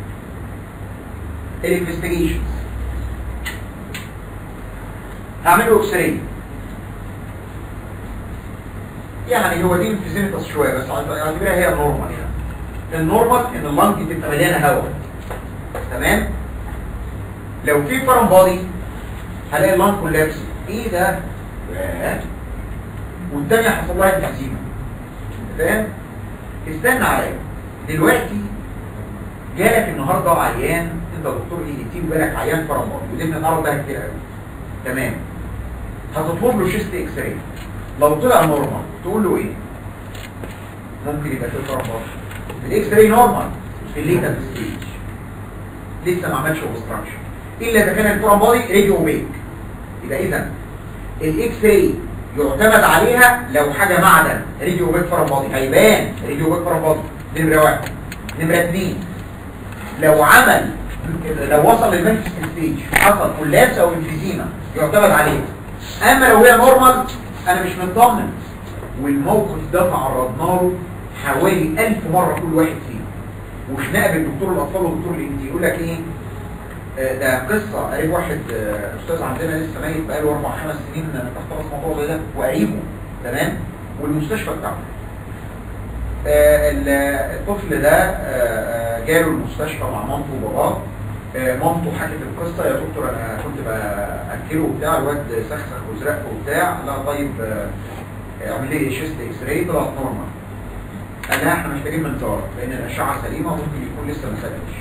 الانفستيجيشنز هعمله اكس راي يعني هو دي انفيزيمتس شويه بس اعتبرها هي النورمال يعني النورمال ان اللنج تبقى مليانه هواء تمام لو في فرم بادي هلاقي اللنج كولابس ايه ده ياه. والتانية حصل لها انفيزيما فاهم استنى عليا دلوقتي جالك النهارده عيان انت دكتور اي تي وجالك عيان فرم بادي ودي من النهارده ده كتير قوي تمام هتطلب له شيست اكس راي لو طلع نورمال تقول له ايه ممكن يبقى في فرم بادي الاكس راي نورمال في الليتال ستيج لسه ما عملش اوبستراكشن الا اذا كان الفورم بادي راديو اوبيك يبقى اذا الاكس راي يعتمد عليها لو حاجه معدن راديو اوبيك فورم بادي هيبان راديو اوبيك فورم بادي دي نمره واحد نمرة اتنين لو عمل لو وصل للمنفس ستيج حصل كولابس او انفيزيما يعتمد عليه اما لو هي نورمال انا مش مطمن والموقف ده تعرضنا له حوالي ألف مرة كل واحد فينا وخناقه بين دكتور الاطفال ودكتور الانتي يقول لك ايه آه، ده قصة قريب واحد آه، أستاذ عندنا لسه ميت بقاله أربع خمس سنين تحت راس موضوع زي ده وقريبه تمام والمستشفى بتاعه آه، ال- الطفل ده آه، آه، جاله المستشفى مع مامته وباباه آه، مامته حكت القصة يا دكتور أنا كنت بأكله وبتاع الواد سخسخ وزرق وبتاع لا طيب آه، اعمل لي شيست اكس راي طلعت نورمال قال لها احنا محتاجين منظار لأن الأشعة سليمة ممكن يكون لسه ما سكتش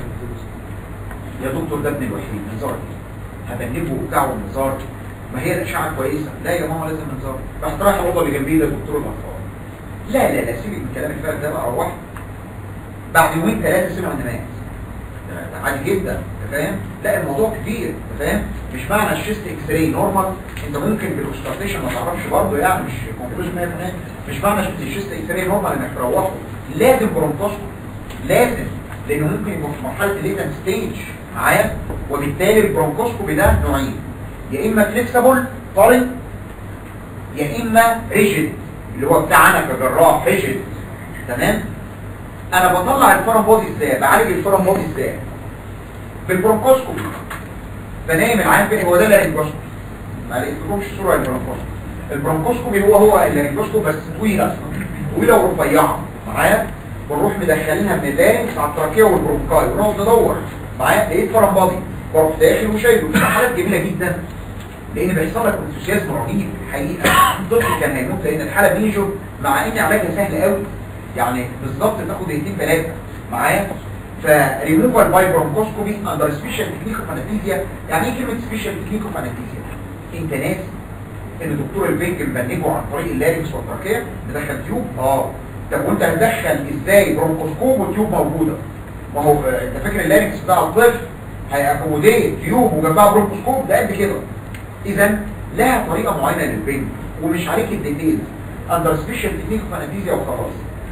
يا دكتور ده ابن الوحيد منظار ايه هبنبه وبتاع ومنظار ما هي الاشعه كويسه لا يا ماما لازم منظار رحت رايح الاوضه اللي جنبي ده دكتور الاطفال لا لا لا سيبك من كلام الفرد ده بقى روح بعد يومين ثلاثه سمع ان مات ده- ده عادي جدا انت فاهم لا الموضوع كبير انت فاهم مش معنى الشيست اكس راي نورمال انت ممكن بالاوستراتيشن ما تعرفش برضه يعني مش كونكلوجن 100% مش معنى الشيست اكس راي نورمال انك تروحه لازم برونكوسكوب لازم لانه ممكن يبقى في مرحله ليتنت ستيج معايا وبالتالي البرونكوسكوبي ده نوعين يا اما فليكسبل طري يا اما ريجيد اللي هو بتاعنا كجراح ريجيد تمام انا بطلع الفرن بودي ازاي بعالج الفرن بودي ازاي بالبرونكوسكوبي بنايم العين فين هو ده اللارنجوسكوبي ما لقيتلكمش صوره البرونكوسكوبي البرونكوسكوبي هو هو اللارنجوسكوبي بس طويله طويله ورفيعه معايا ونروح مدخلينها من اللارنكس على التراكيه والبرونكاي ونقعد ندور معايا لقيت فرن بودي واروح داخل وشايله بتبقى حالات جميله جدا لان بيحصل لك انثوسيازم رهيب الحقيقه الطفل كان هيموت لان الحاله ميجور مع ان علاجها سهل قوي يعني بالظبط تاخد دقيقتين ثلاثه معايا فريموفال باي برونكوسكوبي اندر سبيشال تكنيك اوف انستيزيا يعني ايه كلمه سبيشال تكنيك اوف انستيزيا انت ناسي ان دكتور البنج مبنجه عن طريق اللارنكس والتركيه مدخل تيوب اه طب وانت هتدخل ازاي برونكوسكوب والتيوب موجوده ما هو آه، انت فاكر اللارنكس بتاع الطفل هيأكوموديت تيوب وجنبها برونكوسكوب ده قد كده اذا لها طريقه معينه للبنج ومش عليك الديتيلز اندر سبيشال تكنيك اوف انستيزيا وخلاص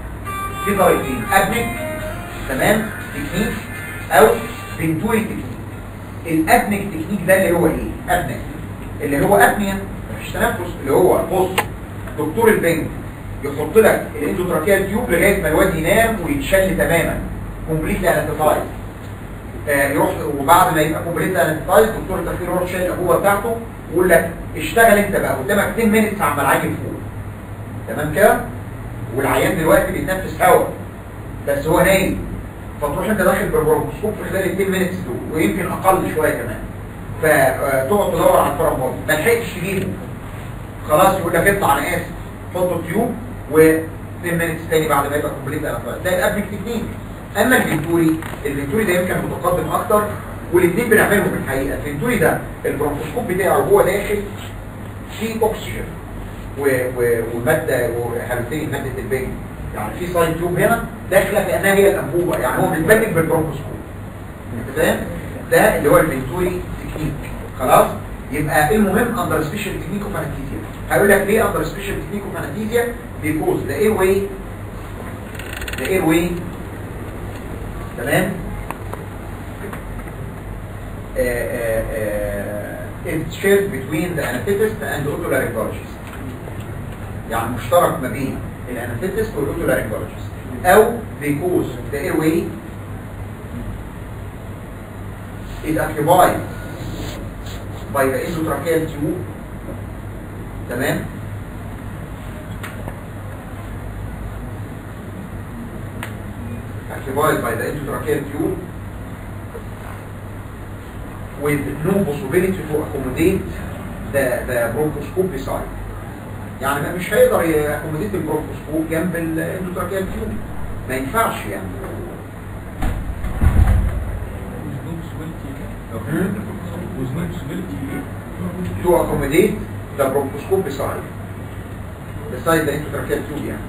في طريقتين ابنك تمام تكنيك او بنتوري تكنيك الابنك تكنيك ده اللي هو ايه ابنك اللي هو ابنيا مفيش تنفس اللي هو بص دكتور البنج يحط لك الاندوتراكيال تيوب لغايه ما الواد ينام ويتشل تماما كومبليتلي انستايز يروح وبعد ما يبقى كومبليتلي انستايز دكتور التخدير يروح شايل الابوه بتاعته ويقول لك اشتغل انت بقى قدامك 10 مينتس عمال عاجل فوق تمام كده والعيان دلوقتي بيتنفس هواء بس هو نايم فتروح انت داخل بالبرونكوسكوب في خلال ال 10 مينتس دول ويمكن اقل شويه كمان فتقعد تدور على الفرامون ما لحقتش تجيبه خلاص يقول لك اطلع انا اسف حط التيوب و 10 مينتس تاني بعد ما يبقى كومبليت ده الابنك تكنيك اما الفنتوري الفنتوري ده يمكن متقدم اكتر والاثنين بنعملهم الحقيقه الفنتوري ده البرونكوسكوب بتاعه هو داخل فيه اكسجين و- و- وماده وهالتين ماده البنج يعني في سايد تيوب هنا داخله كانها هي الانبوبه يعني هو بيتبنج بالبرونكوسكوب انت فاهم ده اللي هو الفنتوري تكنيك خلاص يبقى المهم اندر سبيشال تكنيك اوف انستيزيا هقول لك ليه اندر سبيشال تكنيك اوف انستيزيا بيكوز ذا اير واي ذا اير واي تمام it's shared between the anesthetist and the otolaryngologist يعني مشترك ما بين الانستhetist والotolaryngologist او because the airway is occupied by the endotracheal tube تمام occupied by the endotracheal tube with no possibility to accommodate the, the bronchoscope beside يعني ما مش هيقدر يأكوموديت البرونكوسكوب جنب الاندوتراكيال تيوب ما ينفعش يعني to accommodate the bronchoscope beside beside the endotracheal tube يعني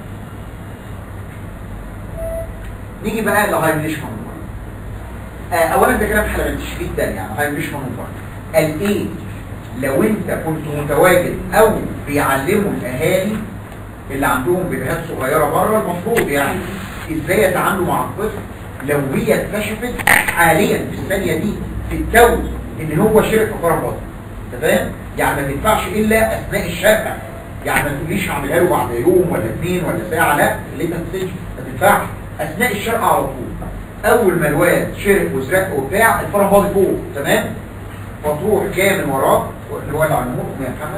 نيجي بقى لهايمليش مانوفر آه اولا ده كلام حلوانتش جدا يعني هايمليش مانوفر قال ايه لو انت كنت متواجد او بيعلموا الاهالي اللي عندهم بيبيهات صغيره بره المفروض يعني ازاي يتعاملوا مع الطفل لو هي اكتشفت حاليا في الثانيه دي في الكون ان هو شرك في قرار باطن انت فاهم يعني ما تنفعش الا اثناء الشقه يعني ما تقوليش هعملها له بعد يوم ولا اثنين ولا ساعه لا اللي انت ما تنساش ما تنفعش اثناء الشقه على طول اول ما الواد شرب وزرق وبتاع الفرح باضي فوق تمام فتروح جايه من وراه اللي هو اللي على النور يا محمد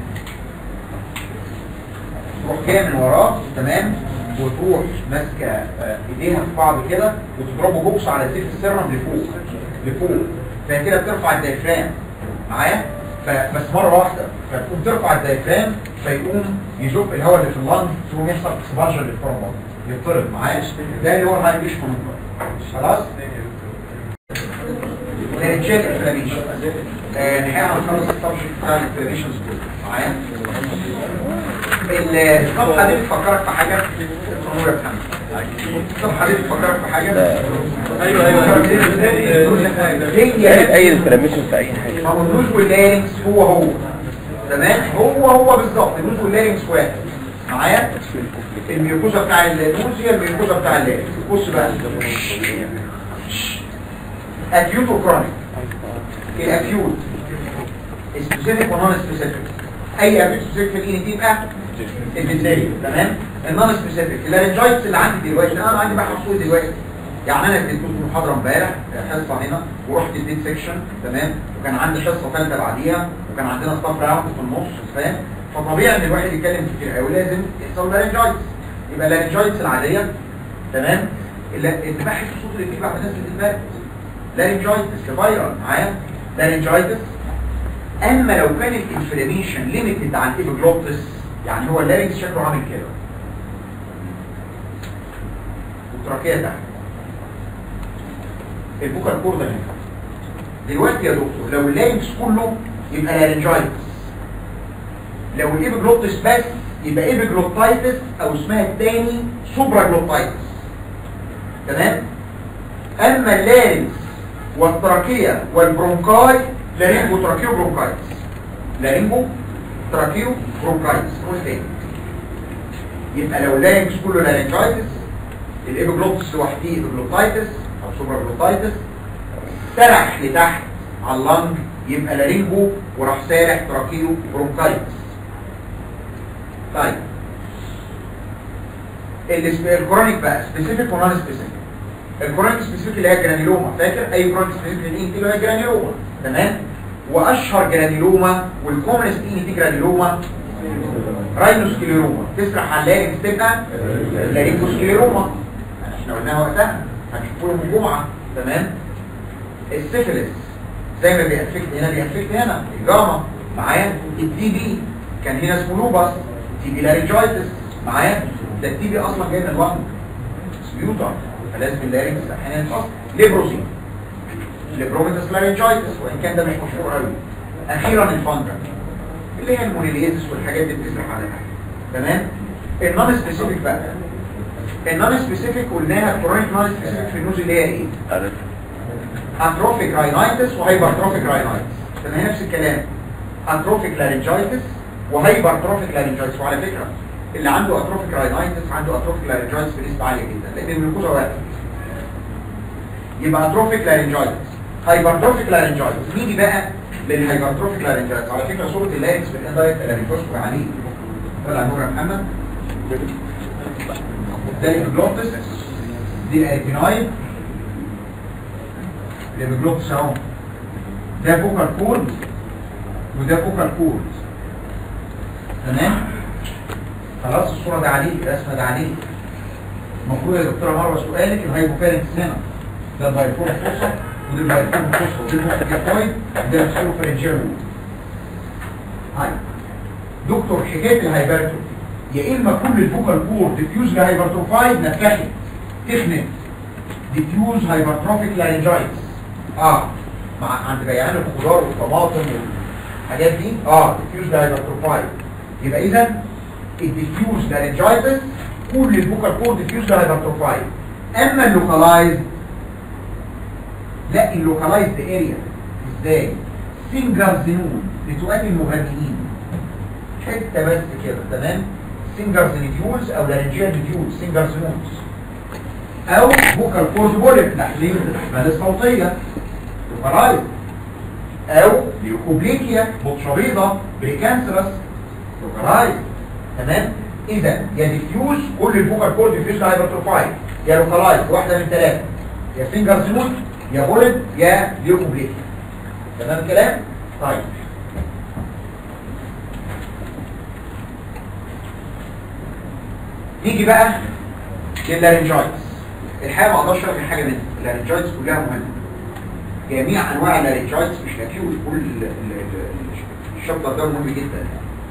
تروح جايه من وراه تمام وتروح ماسكه آه، ايديها في بعض كده وتضربه بوكس على سيف السرم لفوق لفوق فهي كده بترفع الدايفرام معايا فبس مره واحده فتقوم ترفع الدايفرام فيقوم يزق الهواء اللي في اللنج ثم يحصل اكسبانشن للفرمون يضطرب معايا ده اللي هو الهاي مش خلاص لارنجيال انفلاميشن نحاول نخلص السبجكت بتاع الانفلاميشنز كله معايا الصفحه دي بتفكرك في حاجه نور يا محمد الصفحه دي بتفكرك في حاجه ايوه ايوه هي اي انفلاميشن في اي حاجه ما هو النوز واللارنكس هو هو تمام هو هو بالظبط النوز واللارنكس واحد معايا الميوكوزا بتاع النوز هي الميوكوزا بتاع اللارنكس بص بقى اكيوت وكرونيك الاكيوت سبيسيفيك ونون سبيسيفيك اي اكيوت سبيسيفيك في الاي دي يبقى البنزالي تمام النون سبيسيفيك اللارنجايتس اللي عندي دلوقتي انا عندي بقى حصول دلوقتي يعني انا اديت لكم محاضره امبارح حصه هنا ورحت اديت سيكشن تمام وكان عندي حصه ثالثه بعديها وكان عندنا ستاف راوند في النص فاهم فطبيعي ان الواحد يتكلم كتير قوي لازم يحصل لارنجايتس يبقى اللارنجايتس العاديه تمام اللي اللي بحث الصوت اللي بيجي بعد نزله البرد لارنجايتس فايرال معايا لارنجايتس اما لو كان الانفلاميشن ليميتد عن ايبيجلوتس يعني هو اللارنجز شكله عامل كده والتراكيه تحت البوكال كورد هنا دلوقتي يا دكتور لو اللارنجز كله يبقى لارنجايتس لو الايبيجلوتس بس يبقى ايبيجلوتايتس او اسمها الثاني سوبراجلوتايتس تمام اما اللارنجز والتراكيه والبرونكاي لارينجو تراكيو برونكايتس لارينجو تراكيو برونكايتس قول تاني يبقى لو اللارنجز كله لارنجايتس الابيجلوتس لوحده ابيجلوتايتس او سوبراجلوتايتس سرح لتحت على اللنج يبقى لارينجو وراح سارح تراكيو برونكايتس طيب الاسم- الكرونيك بقى سبيسيفيك ونون سبيسيفيك الكرونيك سبيسيفيك اللي هي الجرانيلوما فاكر اي كرونيك سبيسيفيك اللي دي اللي هي الجرانيلوما تمام واشهر جرانيلوما والكومنست دي دي جرانيلوما راينوسكليروما تسرح على اللارنكس تبقى لارينجوسكليروما احنا قلناها وقتها هنشوفه يوم الجمعه تمام السيفيلس زي ما بيأفكت هنا بيأفكت هنا الجاما معايا التي بي كان هنا اسمه لوباس تي بي لارنجايتس معايا ده التي بي اصلا جاي من اللنج سبيوتر فلازم اللارنكس احيانا يتأثر ليبروسي ليبروميتس لارنجايتس وان كان ده مش مشهور قوي اخيرا الفانجا اللي هي المونيليزس والحاجات دي بتسرح عليها تمام النون سبيسيفيك بقى النون سبيسيفيك قلناها الكرونيك نون سبيسيفيك في النوز اللي هي ايه عارف اتروفيك راينايتس وهايبرتروفيك راينايتس تمام نفس الكلام اتروفيك لارنجايتس وهايبرتروفيك لارنجايتس وعلى فكره اللي عنده اتروفيك راينايتس عنده اتروفيك لارنجايتس بنسبه عاليه جدا لان الميكوزا واحد يبقى اتروفيك لارنجايتس هايبرتروفيك لارنجايتس نيجي بقى للهايبرتروفيك لارنجايتس على فكره صوره اللارنكس بالاندايت لارنجوسكوبي عليه طلع نور يا محمد ده الجلوتس دي الاربينايد الجلوتس اهو ده فوكال كورد وده فوكال كورد تمام خلاص الصوره ده عليه الرسمه ده عليه المفروض يا دكتوره مروه سؤالك الهايبوفارنكس هنا ده البايفور فوسا وده البايفور فوسا وده الفوكال وده السيروفرنجيال هاي دكتور حكايه الهايبرتو يا اما كل الفوكال كور ديفيوز هايبرتروفايد نتخذ تخنق ديفيوز هايبرتروفيك لارنجايتس اه مع عند بيعان الخضار والطماطم والحاجات دي اه ديفيوز هايبرتروفايد يبقى اذا الديفيوز لارنجايتس كل الفوكال كور ديفيوز هايبرتروفايد اما اللوكالايز لا اللوكالايزد اريا ازاي سينجر زنون لسؤال المغنيين حته بس كده تمام سينجر نيفيولز او لارنجيال نيفيولز سينجر زنونز او بوكال كورد بوليب تحليل الاحمال الصوتيه لوكالايز او ليوكوبليكيا بطشريضه بريكانسرس لوكالايز تمام اذا يا ديفيوز كل البوكال كورد ديفيوز هايبرتروفاي يا لوكالايز واحده من ثلاثه يا فينجر سموث يا بوليب يا ليوكوبليكيا تمام الكلام طيب نيجي بقى لللارنجايتس الحقيقه ما اقدرش اشرح حاجه منها اللارنجايتس كلها مهمه جميع انواع اللارنجايتس مش الاكيوت كل ال- ال- ال- الشابتر ده مهم جدا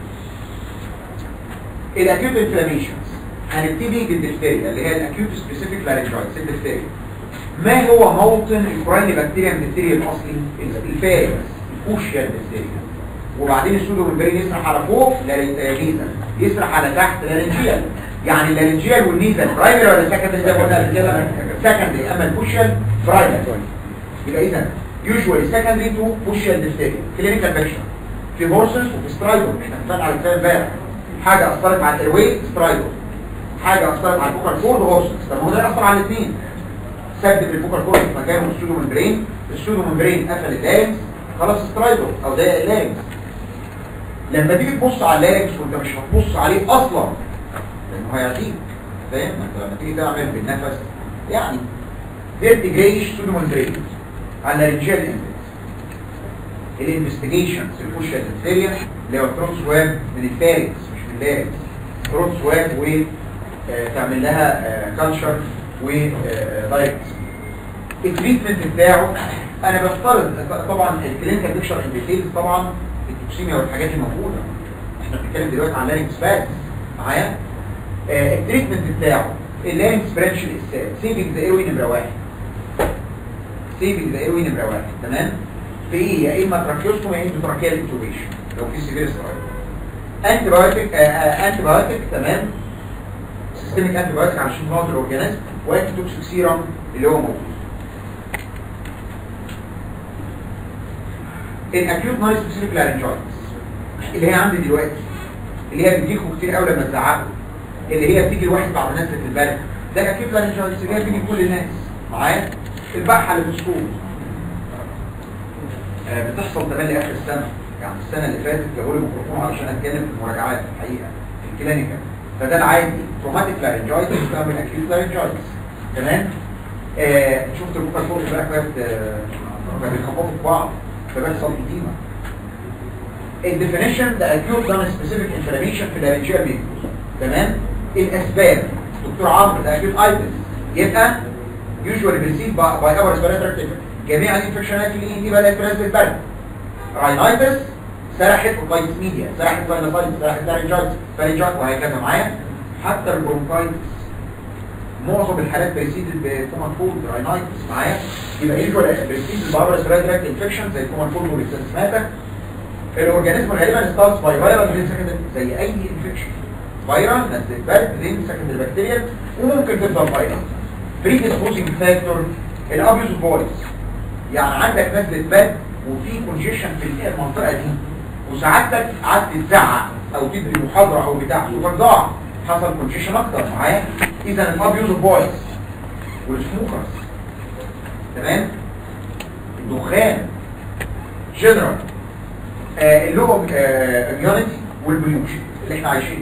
الاكيوت انفلاميشنز هنبتدي بالدفتيريا اللي هي الاكيوت سبيسيفيك لارنجايتس الدفتيريا ما هو موطن الكوراني بكتيريا من الدفتيريا الاصلي الفارس الفوشيا الدفتيريا وبعدين السودو ممبرين يسرح على فوق لارنجيزا يسرح على تحت لارنجيال يعني اللارنجيال والنيزل برايمري ولا سكندري زي ما قلنا قبل كده سكندري اما الفوشيال برايمري يبقى اذا يوجوالي سكندري تو فوشيال ديفتيريا كلينيكال بيكشر في هورسز وفي سترايدون احنا اتفقنا على الكلام امبارح حاجه اثرت على الايروي سترايدون حاجه اثرت على البوكال كورد هورسز طب ما هو ده اثر على الاثنين ثبت البوكال كورد في مكانه السودو ممبرين السودو ممبرين قفل اللارنكس خلاص سترايدون او ضيق اللارنكس لما تيجي تبص على اللارنكس وانت مش هتبص عليه اصلا لانه هيعطيك فاهم انت لما تيجي تعمل بالنفس يعني ديرت جريش سودو ممبرين على ريجيال اندكس الانفستيجيشنز الفوشيال انفيريا اللي هو تروت سواب من الفاركس مش من اللارنكس تروت سواب وتعمل لها كالشر ودايركت التريتمنت بتاعه انا بفترض طبعا الكلينيكال بيكشر ان ديتيلز طبعا التوكسيميا والحاجات دي موجوده احنا بنتكلم دلوقتي عن لارنكس بس معايا آه، التريتمنت بتاعه اللارنكس برانش الاسال سيفنج ذا ايروي نمره واحد سيفنج ذا ايروي نمره واحد تمام في ايه يا اما تراكيوستوم يا اما تراكيال انتوبيشن لو في سيفير سترايد انتي بايوتيك انتي بايوتيك تمام سيستميك انتي بايوتيك عشان نوع الاورجانيزم وانتي توكسيك سيرم اللي هو موجود الاكيوت نايس سبيسيفيك لارنجايتس اللي هي عندي دلوقتي اللي هي بتجيكوا كتير قوي لما تزعقوا اللي هي بتيجي لواحد بعد نزله البرد ده الاكيوت لارنجايتس اللي هي بتيجي لكل الناس معايا البحه اللي في الصوت آه، بتحصل تملي اخر السنه يعني السنه اللي فاتت جابوا لي ميكروفون علشان اتكلم في المراجعات الحقيقه في الكلينيكال فده العادي تروماتيك لارنجايتس بتعمل اكيوت لارنجايتس تمام آه شفت البوكا فوق بقى كانت كانت بيخبطوا في بعض فبيحصل إديمة الديفينيشن ده acute non-specific inflammation في الارنجيال ميكوز تمام الأسباب دكتور عمرو ده acute itis يبقى usually received by, by our respiratory tract جميع الانفكشنات اللي دي بدأت تنزل البرد راينايتس سرحت اوتايتس ميديا سرحت فاينوسايتس سرحت لارنجايتس فارنجايتس وهكذا معايا حتى البرونكايتس معظم الحالات بريسيدد بكومان فود راينايتس معايا يبقى يوجوال بريسيدد باور ريسبيراتوري انفكشن زي الكومان فود والسيستماتا الاورجانيزم غالبا ستارتس باي فيرال زي زي اي انفكشن فيرال نزلت برد زين سكندري بكتيريا وممكن تفضل فيرال بريديسبوزنج فاكتور الابيوز فويس يعني عندك نزله برد وفي كونجيشن في المنطقه دي وسعادتك قعدت تزعق او تدري محاضره او بتاع صوتك ضاع حصل كونجيشن اكتر معايا اذا الابيوز فويس والسموكرز تمام الدخان جنرال آه اللغه اميونيتي والبليوشن اللي احنا عايشينه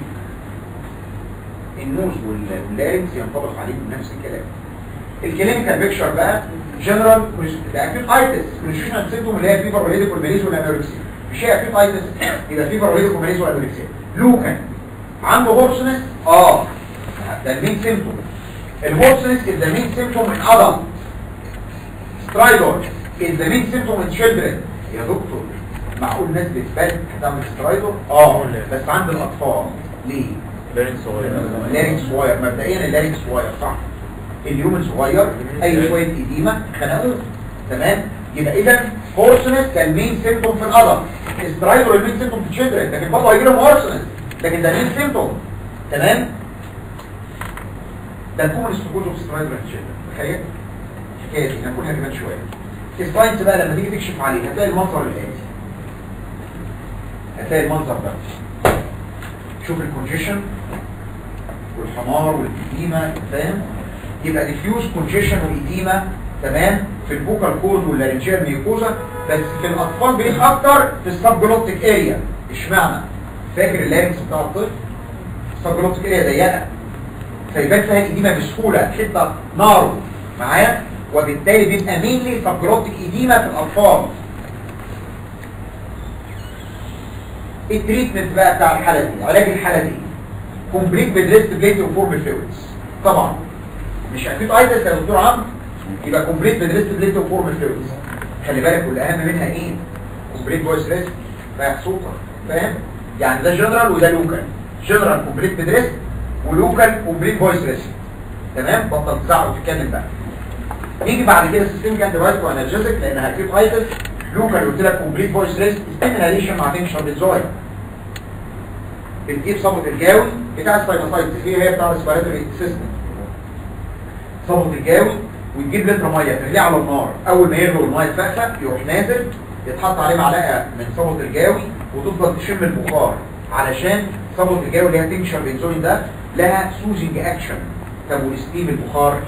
النوز واللارنكس ينطبق عليهم نفس الكلام الكلينيكال بيكشر بقى جنرال ده اكيد ايتس كونجيشن سيمتوم اللي هي فيفر وريديك والماليز والانوركسيا مش هي اكيد ايتس يبقى فيفر وريديك والماليز والانوركسيا لوكان عنده هورسنس اه ده المين سيمتوم الهورسنس is the main symptom in adult stridor is the main symptom in children يا دكتور معقول ناس بتبان هتعمل سترايدور اه بس عند الاطفال ليه لارنكس صغير اللارنكس صغير مبدئيا اللارنكس صغير صح اليوم صغير اي شويه اديمه خنقوه تمام يبقى اذا هورسنس كان مين سيمتوم في الادلت سترايدور المين سيمتوم في الشيلدرن لكن برضه هيجي لهم هورسنس لكن ده مين سيمتوم تمام ده كومن ستوكوز اوف سترايدور في الشيلدرن تخيل الحكايه دي هنقولها كمان شويه السلايدز بقى لما تيجي تكشف عليه هتلاقي المنظر الاتي هتلاقي المنظر ده شوف الكونجيشن والحمار والإديمة فاهم يبقى ديفيوز كونجيشن وايديما تمام في البوكال كورد واللارنجيال ميوكوزا بس في الاطفال بيت اكتر في السبجلوتيك اريا اشمعنى فاكر اللارنكس بتاع الطفل السبجلوتيك اريا ضيقه فيبان فيها الايديما بسهوله حته نار معايا وبالتالي بيبقى مينلي سبجلوتيك ايديما في الاطفال التريتمنت بقى بتاع الحاله دي علاج الحاله دي كومبليت بدريست بليت وفورم فلويدز طبعا مش اكيد ايتس يا دكتور عمرو يبقى كومبليت بدريست بليت وفورم فلويدز خلي بالك والاهم منها ايه كومبليت فويس ريست فيحصوكا فاهم يعني ده جنرال وده لوكال جنرال كومبليت بدريست ولوكال كومبليت فويس ريست تمام بطل تزعل وتتكلم بقى نيجي بعد كده السيستم كان ديفايس وانرجيزك لان هتجيب ايتس لوكال قلت لك كومبليت فويس ريست ستيميليشن مع تنشن بتزويا بتجيب صبغه الجاوي بتاع الساينوسايتس هي هي بتاع الريسبيراتوري سيستم صبغه الجاوي وتجيب لتر ميه تغليه على النار اول ما يغلو الميه تفقفق يروح نازل يتحط عليه معلقه من صبغه الجاوي وتفضل تشم البخار علشان صبغه الجاوي اللي هي تنشر بنزولين ده لها سوزنج اكشن طب والستيم البخار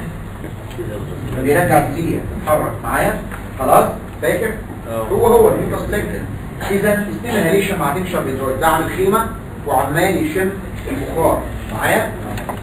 بيرجع السيليا تتحرك معايا خلاص فاكر هو هو الميوكاس لينكن اذا ستيميليشن مع تنشر بنزولين ده عامل خيمه وعمال يشم البخار معايا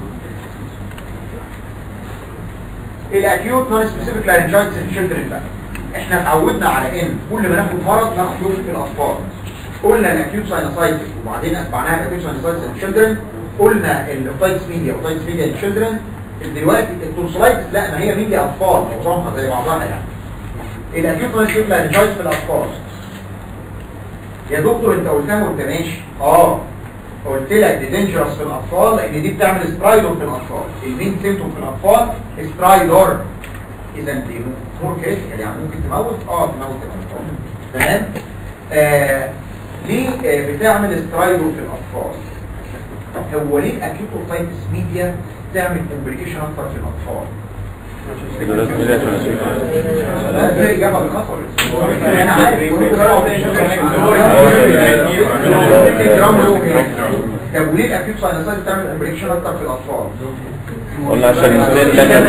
الاكيوت نون سبيسيفيك لارنجايتس في الشيلدرن بقى احنا اتعودنا على ان كل ما ناخد مرض ناخد له في الاطفال قلنا الاكيوت ساينوسايتس وبعدين اتبعناها الاكيوت ساينوسايتس في الشيلدرن قلنا الاوتايتس ميديا اوتايتس ميديا للشيلدرن دلوقتي التونسلايتس لا ما هي ميديا اطفال معظمها زي بعضها يعني الاكيوت نون سبيسيفيك لارنجايتس في الاطفال يا دكتور انت قلتها وانت ماشي اه قلت لك دي دينجرس في الاطفال لان دي بتعمل سترايدور في الاطفال المين سيمتوم في الاطفال سترايدور اذا دي مور كريتيكال يعني ممكن تموت اه تموت الاطفال تمام آه ليه آه بتعمل سترايدور في الاطفال هو ليه الاكيوت اوتايتس ميديا تعمل كومبليكيشن اكتر في الاطفال لا ده اجابه بالخطر انا عارف طب وليه الاكيوت ساينوسايتس بتعمل كومبليكيشن اكتر في الاطفال قلنا عشان السن لنا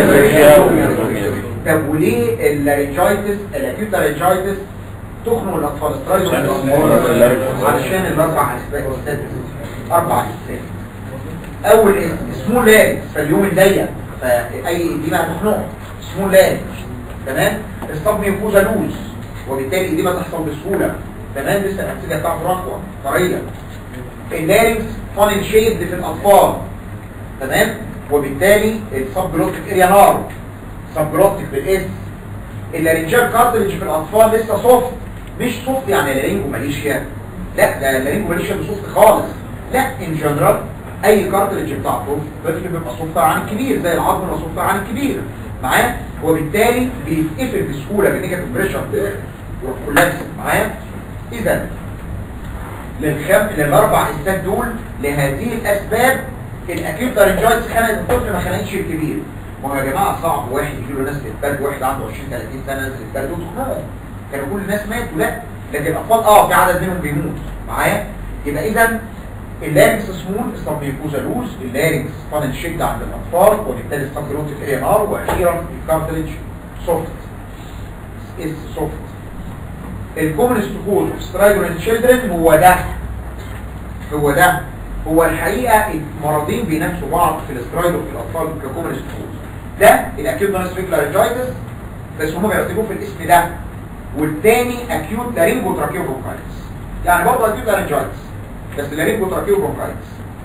طب وليه اللارنجايتس الاكيوت لارنجايتس تخنق الاطفال سترايدو عشان الاطفال علشان الاربع اسباب استاذ اربع اسباب اول اسم سمول لارنج فاليوم الضيق فاي دي ما هتخنقه سمول لارنج تمام الصب يفوز لوز وبالتالي دي ما تحصل بسهوله تمام لسه الانسجه بتاعته رقوه طريه اللارنج فانل شيد في الاطفال تمام وبالتالي السب جلوتيك اريا نار سب جلوتيك بالاس اللارنجال كارتريج في الاطفال لسه سوفت مش سوفت يعني لارينجو ماليشيا لا ده لارينجو ماليشيا مش سوفت خالص لا ان جنرال اي كارتريج بتاع طفل طفل بيبقى سوفت عن الكبير زي العظم بيبقى سوفت عن الكبير معايا وبالتالي بيتقفل بسهوله بالنيجاتيف بريشر والكولابس معايا اذا للخم للاربع اسباب دول لهذه الاسباب الاكيوت لارنجايتس خنقت الطفل ما خنقتش الكبير ما هو يا جماعه صعب واحد يجي له ناس برد واحد عنده 20 30 سنه نزل برد وتخنقه كانوا كل الناس ماتوا لا لكن الاطفال اه في عدد منهم بيموت معايا يبقى اذا اللارنكس سمول السبميكوزا لوز اللارنكس فانل شد عند الاطفال وبالتالي السبجلوتيك اريا نار واخيرا الكارتلج سوفت اس سوفت الكومنست كوز اوف سترايدرن تشيلدرن هو ده هو ده هو الحقيقه المرضين بينافسوا بعض في الاسترايدر في الاطفال ككومنست كوز ده الاكيوت نونسفيك لارنجايتس بس هم بيعتبروه في الاسم ده والتاني اكيوت لارينجو تراكيو برونكايتس يعني برضه اكيوت لارنجايتس بس لارينجو تراكيو برونكايتس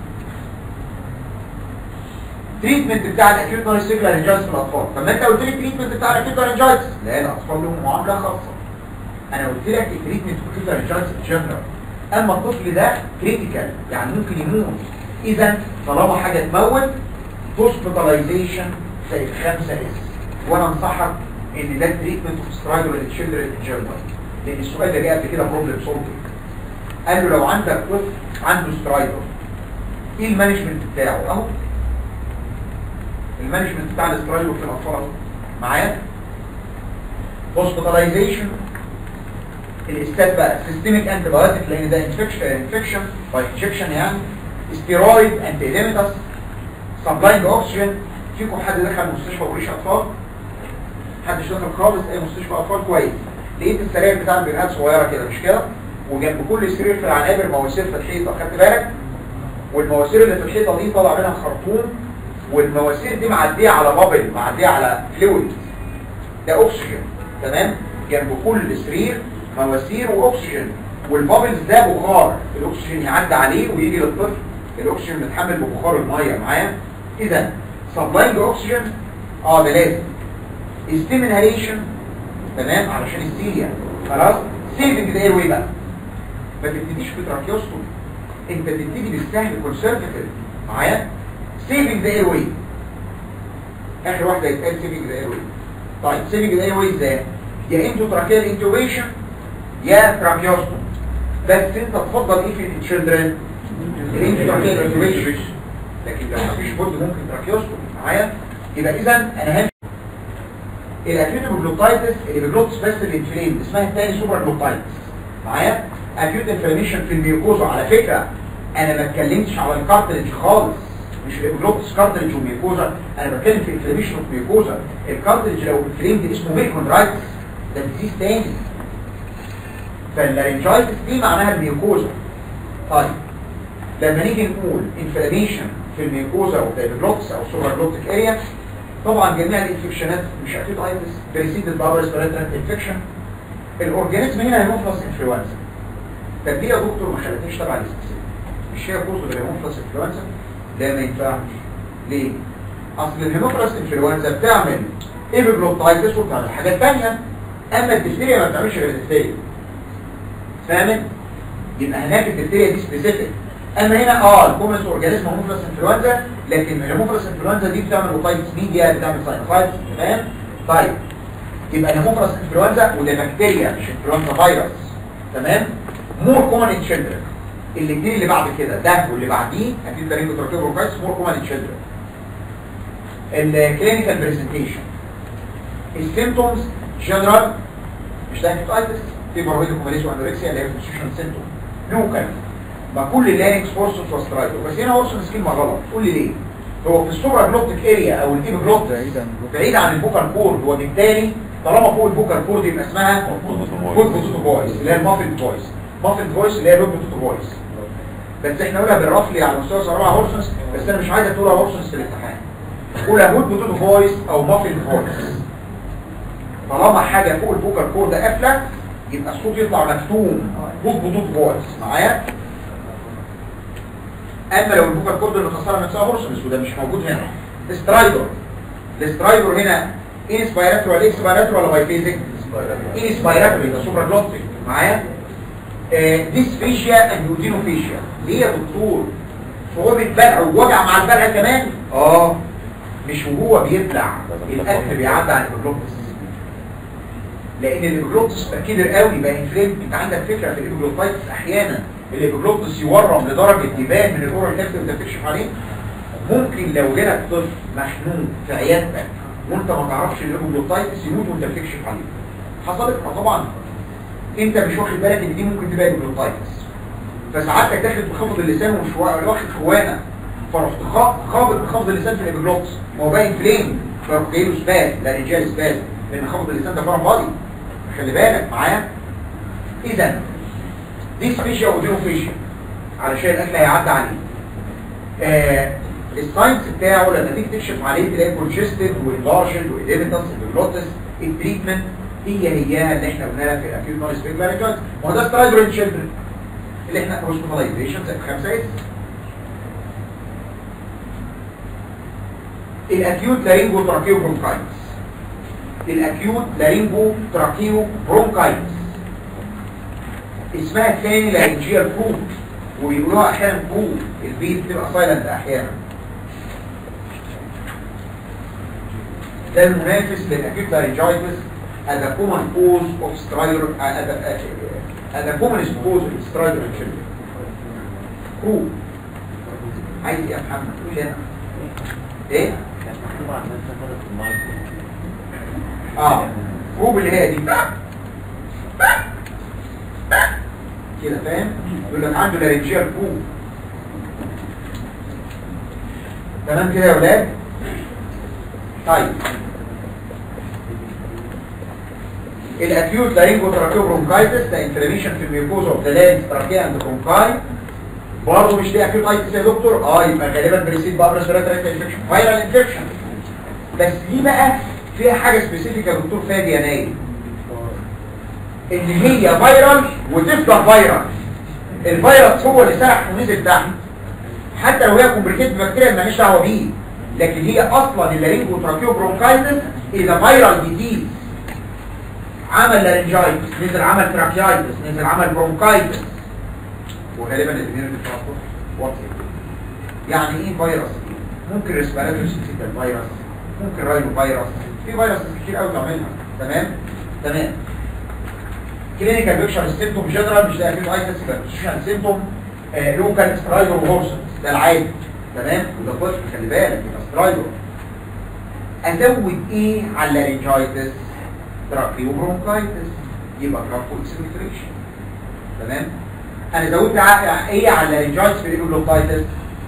تريتمنت بتاع الاكيوت نونسفيك لارنجايتس في الاطفال طب ما انت قلت لي التريتمنت بتاع الاكيوت لارنجايتس لا الاطفال لهم معامله خاصه انا قلت لك التريتمنت في الاكيوت لارنجايتس جنرال اما الطفل ده كريتيكال يعني ممكن يموت اذا طالما حاجه تموت هوسبيتاليزيشن زي خمسة اس وانا انصحك ان ده تريتمنت اوف سترايدر للتشيلدرن ان جنرال لان السؤال ده جه قبل كده بروبلم سولفنج قال له لو عندك طفل عنده سترايدر ايه المانجمنت بتاعه اهو المانجمنت بتاع السترايدر في الاطفال اهو معايا هوسبيتاليزيشن الاستات بقى سيستميك انتي بايوتيك لان ده انفكشن انفكشن باي انجكشن يعني ستيرويد انتي ليميتاس سبلاينج اوكسجين فيكم حد دخل مستشفى وريش اطفال حد دخل خالص اي مستشفى اطفال كويس لقيت السراير بتاع البنات صغيره كده مش كده وجنب كل سرير في العنابر مواسير في الحيطه خدت بالك والمواسير اللي في الحيطه دي طالع منها خرطوم والمواسير دي معديه على بابل معديه على فلويد ده اكسجين تمام جنب كل سرير مواسير واكسجين والبابلز ده بخار الاكسجين يعدي عليه ويجي للطفل الاكسجين متحمل ببخار الميه معايا اذا سبلاينج اوكسجين اه ده لازم استيميناليشن تمام علشان السيليا خلاص سيفنج ذا اير واي بقى ما تبتديش بتراكيوستومي انت تبتدي بالسهل كونسرفتيف معايا سيفنج ذا اير واي اخر واحده يتقال سيفنج ذا اير واي طيب سيفنج ذا اير واي ازاي يا انتو تراكيال انتوبيشن يا تراكيوستومي بس انت تفضل ايه في التشيلدرن الانتو تراكيال انتوبيشن لكن لو مفيش بود ممكن تراكيوستومي معايا يبقى اذا انا هم الاكيوت بلوتايتس اللي بلوتس بس الانفلين اسمها الثاني سوبر بلوتايتس معايا اكيوت انفلاميشن في الميوكوزا على فكره انا ما اتكلمتش على الكارتلج خالص مش البلوتس كارتلج وميوكوزا انا بتكلم في انفلاميشن في ميوكوزا الكارتلج لو انفليمد اسمه ميكوندرايتس ده ديزيز تاني فاللارنجايتس دي معناها الميوكوزا طيب لما نيجي نقول انفلاميشن في الميوكوزا او البلوتس او سوبر بلوتيك اريا طبعا جميع الانفكشنات مش اكيد ايتس بريسيدد بابر ريسبيراتوري انفكشن الاورجانيزم هنا هيموفلس انفلونزا طب ليه يا دكتور ما خلتنيش تبع الاستسلام مش هي كوز الهيموفلس انفلونزا ده ما ينفعش ليه اصل الهيموفلس انفلونزا بتعمل ايبيجلوتايتس وبتعمل حاجات ثانيه اما الدفتيريا ما بتعملش غير الدفتيريا فاهم يبقى هناك الدفتيريا دي سبيسيفيك اما هنا اه الكومنس اورجانيزم هيموفلس انفلونزا لكن الهيموفلس انفلونزا دي بتعمل اوتايتس ميديا بتعمل ساينوسايتس تمام طيب يبقى الهيموفلس انفلونزا وده بكتيريا مش انفلونزا فيروس تمام مور كومن ان تشيلدرن الاثنين اللي بعد كده ده واللي بعديه اكيد ده رينجو تركيب بروكايتس مور كومن ان تشيلدرن الكلينيكال برزنتيشن السيمتومز جنرال مش ده هيباتايتس فيبر ويدو كوماليس واندوركسيا اللي هي كونستيوشن سيمتوم لوكال ما كل اللارنكس فورسس وسترايدر بس هنا اورسون سكيل ما غلط قول لي ليه هو في السوبر جلوتيك اريا او الايب جلوتيك بعيد عن بعيد عن البوكال كورد وبالتالي طالما فوق البوكال كورد يبقى اسمها فوت بوتوتو فويس اللي هي المافل فويس مافل فويس اللي هي فوت بوتوتو فويس بس احنا قولها بالرفلي على مستوى سرعه هورسونس بس انا مش عايز تقولها هورسونس في الامتحان قولها فوت بوتوتو فويس او مافل فويس طالما حاجه فوق البوكال كورد قافله يبقى الصوت يطلع مكتوم فوت بوتوتو فويس معايا اما لو البوكال كورد اللي خسرها نفسها هورسونس وده مش موجود هنا استرايدر الاسترايدر هنا انسبيراتور ولا اكسبيراتور ولا بايفيزيك انسبيراتور يبقى سوبر جلوتيك معايا ديسفيشيا اندوجينوفيشيا ليه يا دكتور صعوبة بلع ووجع مع البلع كمان اه مش وهو بيبلع الاكل بيعدي على الجلوتس لان الجلوتس بقى كبر قوي بقى انفليم انت عندك فكره في الجلوتايتس احيانا الجلوتس يورم لدرجه يبان من الاورال هيلث وانت بتكشف عليه ممكن لو جالك طفل محنون في عيادتك وانت ما تعرفش الجلوتايتس يموت وانت بتكشف عليه حصلت اه طبعا انت مش واخد بالك ان دي ممكن تبقى الجلوتايتس فساعتك داخل بخفض اللسان ومش وا- واخد خوانه فرحت خا- خابط بخفض اللسان في الابيجلوتس ما هو باين فليم فراح جاي له سباز لارنجال سباز لان خفض اللسان ده فرع فاضي خلي بالك معايا اذا دي سبيشيا ودينوفيشيا علشان الاكل هيعدي عليه آه الساينس بتاعه لما تيجي تكشف عليه تلاقي بروجستد وانلارجد واديمتنس الجلوتس التريتمنت هي هي اللي احنا قلناها في الاكيوت نون سبيك لارنجايتس ما هو ده سترايدر تشيلدرن اللي احنا هوسبيتاليزيشن زي خمسة اس الاكيوت لارينجو تراكيو برونكايتس الاكيوت لارينجو تراكيو برونكايتس اسمها الثاني لارنجيال فود وبيقولوها احيانا فود البيت بتبقى سايلنت احيانا ده المنافس للاكيوت لارنجايتس as a common cause of stridor as a, as a common cause of stridor in children. كرو عايز ايه يا محمد قول لي انا ايه اه كروب اللي هي دي كده فاهم يقول لك عنده لارنجيال كروب تمام كده يا ولاد طيب الاكيوت لارينجو تراكيو برونكايتس ده انفلاميشن في الميوكوزا اوف ذا لارينج تراكيا اند برونكاي برضه مش دي اكيوت ايتس يا دكتور اه يبقى غالبا بريسيد بقى ريسبيراتوري انفكشن فايرال انفكشن بس دي بقى فيها حاجه سبيسيفيك يا دكتور فادي يا نايم ان هي فيرال وتفضل فيرال الفيروس هو اللي سرح ونزل تحت حتى لو هي كومبليكيت بكتيريا ماليش دعوه بيه لكن هي اصلا اللارينجو تراكيو برونكايتس اذا فيرال ديزيز عمل لارنجايتس نزل عمل تراكيايتس نزل عمل برونكايتس وغالبا الاثنين بتتوقف واطي يعني ايه فيروس ممكن ريسبيراتوري سيستم فيروس ممكن راينو فيروس في فيروس كتير قوي بتعملها تمام تمام كلينيكال بيكشر السيمتوم جنرال مش ده اكيد ايتس كونستيوشن سيمتوم لوكال سترايدر وهورسون ده العادي تمام وده طفل خلي بالك يبقى سترايدر ازود ايه على اللارنجايتس تراكيو برونكايتس يبقى تراكو اكسبكتريشن تمام انا زودت ع- ايه على اللارنجايتس في الايبوبلوكايتس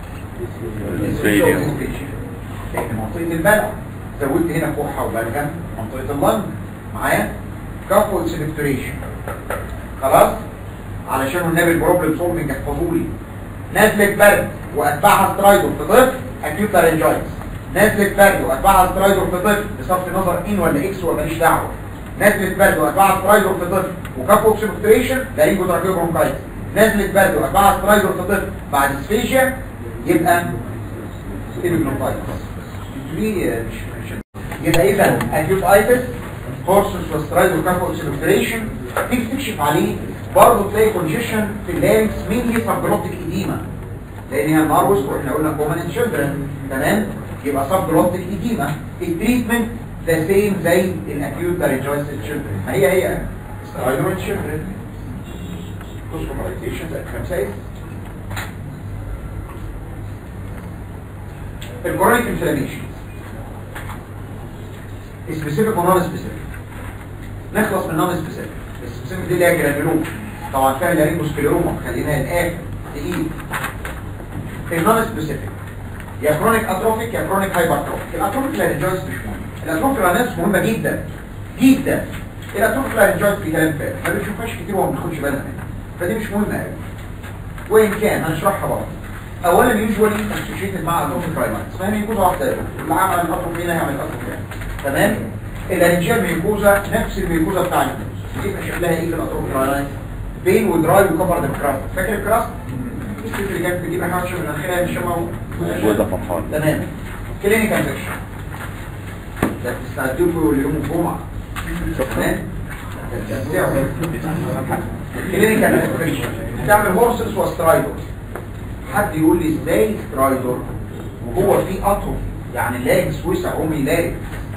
لان منطقه البلع زودت هنا كحه وبلغم منطقه اللنج معايا كافو اكسبكتريشن خلاص علشان النبي البروبلم سولفنج احفظوا لي نزلة برد واتبعها سترايدر في طفل اكيوت لارنجايتس نزلة برد واتبعها سترايدر في طفل بصرف نظر ان ولا اكس ولا ماليش دعوه نزلة برد واتبعها سترايدر في طفل وكافو اكسبكتريشن لارينجو تراكيو برونكايتس نزلة برد واتبعها سترايدر في طفل بعد سفيشيا يبقى ايبيجلوكايتس ليه مش مش يبقى اذا اكيوت ايتس هورسس وسترايد وكافو اكسلوتريشن تيجي تكشف عليه برضه تلاقي كونجيشن في اللارنكس مين سبجلوتيك ايديما لان هي الناروس واحنا قلنا كومن ان تشيلدرن تمام يبقى سبجلوتيك ايديما التريتمنت ذا سيم زي الاكيوت لارنجايتس تشيلدرن هي هي سترايد تشيلدرن كوسمولايزيشن زي الخمسه الكورونيك انفلاميشن سبيسيفيك ونون سبيسيفيك نخلص من نون سبيسيفيك السبيسيفيك دي اللي هي جرانيولوم طبعا فيها لارينجوسكليروما خليناها الاخر تقيل النون سبيسيفيك يا كرونيك اتروفيك يا كرونيك هايبرتروفيك الاتروفيك لارنجايتس مش مهم الاتروفيك لارنجايتس مهمه جدا جدا الاتروفيك لارنجايتس في كلام فارغ ما بنشوفهاش كتير وما بناخدش بالنا منها فدي مش مهمه قوي وان كان هنشرحها برضه اولا يوجوالي اسوشيتد مع اتروفيك راينايتس فهي ميكوزا واحده اللي عمل الاتروفيك هنا هيعمل الاتروفيك هنا تمام الارنجيال ميكوزا نفس الميكوزا بتاع النوز يبقى شكلها ايه في الاتروفيك راينايتس بين ودراي وكفر بالكراست فاكر الكراست الست اللي كانت بتجيب حاجه من اخرها مش شمعه وده فرحان تمام كلينيكال فيكشن ده بتستعدوا له يوم الجمعه تمام كلينيكال فيكشن بتعمل هورسز وسترايدر حد يقول لي ازاي سترايدر وهو في قطر يعني لاركس وسع عمي لاركس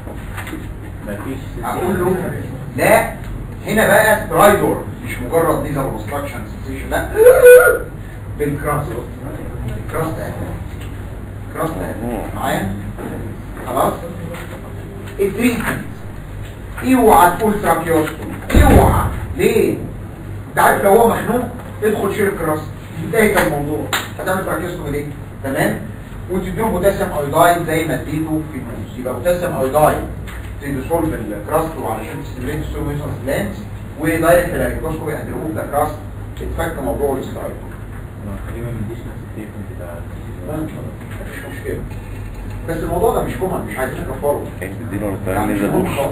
اقول له لا هنا بقى سترايدر مش مجرد نيزل اوبستراكشن سنسيشن لا بالكراست الكراست اهي كراست اهي معايا خلاص التريتمنت اوعى تقول تراكيوستومي اوعى ليه انت عارف لو هو مخنوق ادخل شيل الكراست انتهت الموضوع هتعمل تراكيوستومي ليه تمام وتديله بوتاسيوم ايودايد زي ما اديته في النص يبقى بوتاسيوم ايودايد تديسولف الكراست وعلشان تستمرين السوميسون لانس ودايركت الاريكوسكوبي اند ريموف ذا كراست اتفك موضوع الاسترايد ممكن مفيش مشكله بس الموضوع ده مش كومن مش عايز نكفره كان تديله ولا يعني مش نزل كومن دوش خالص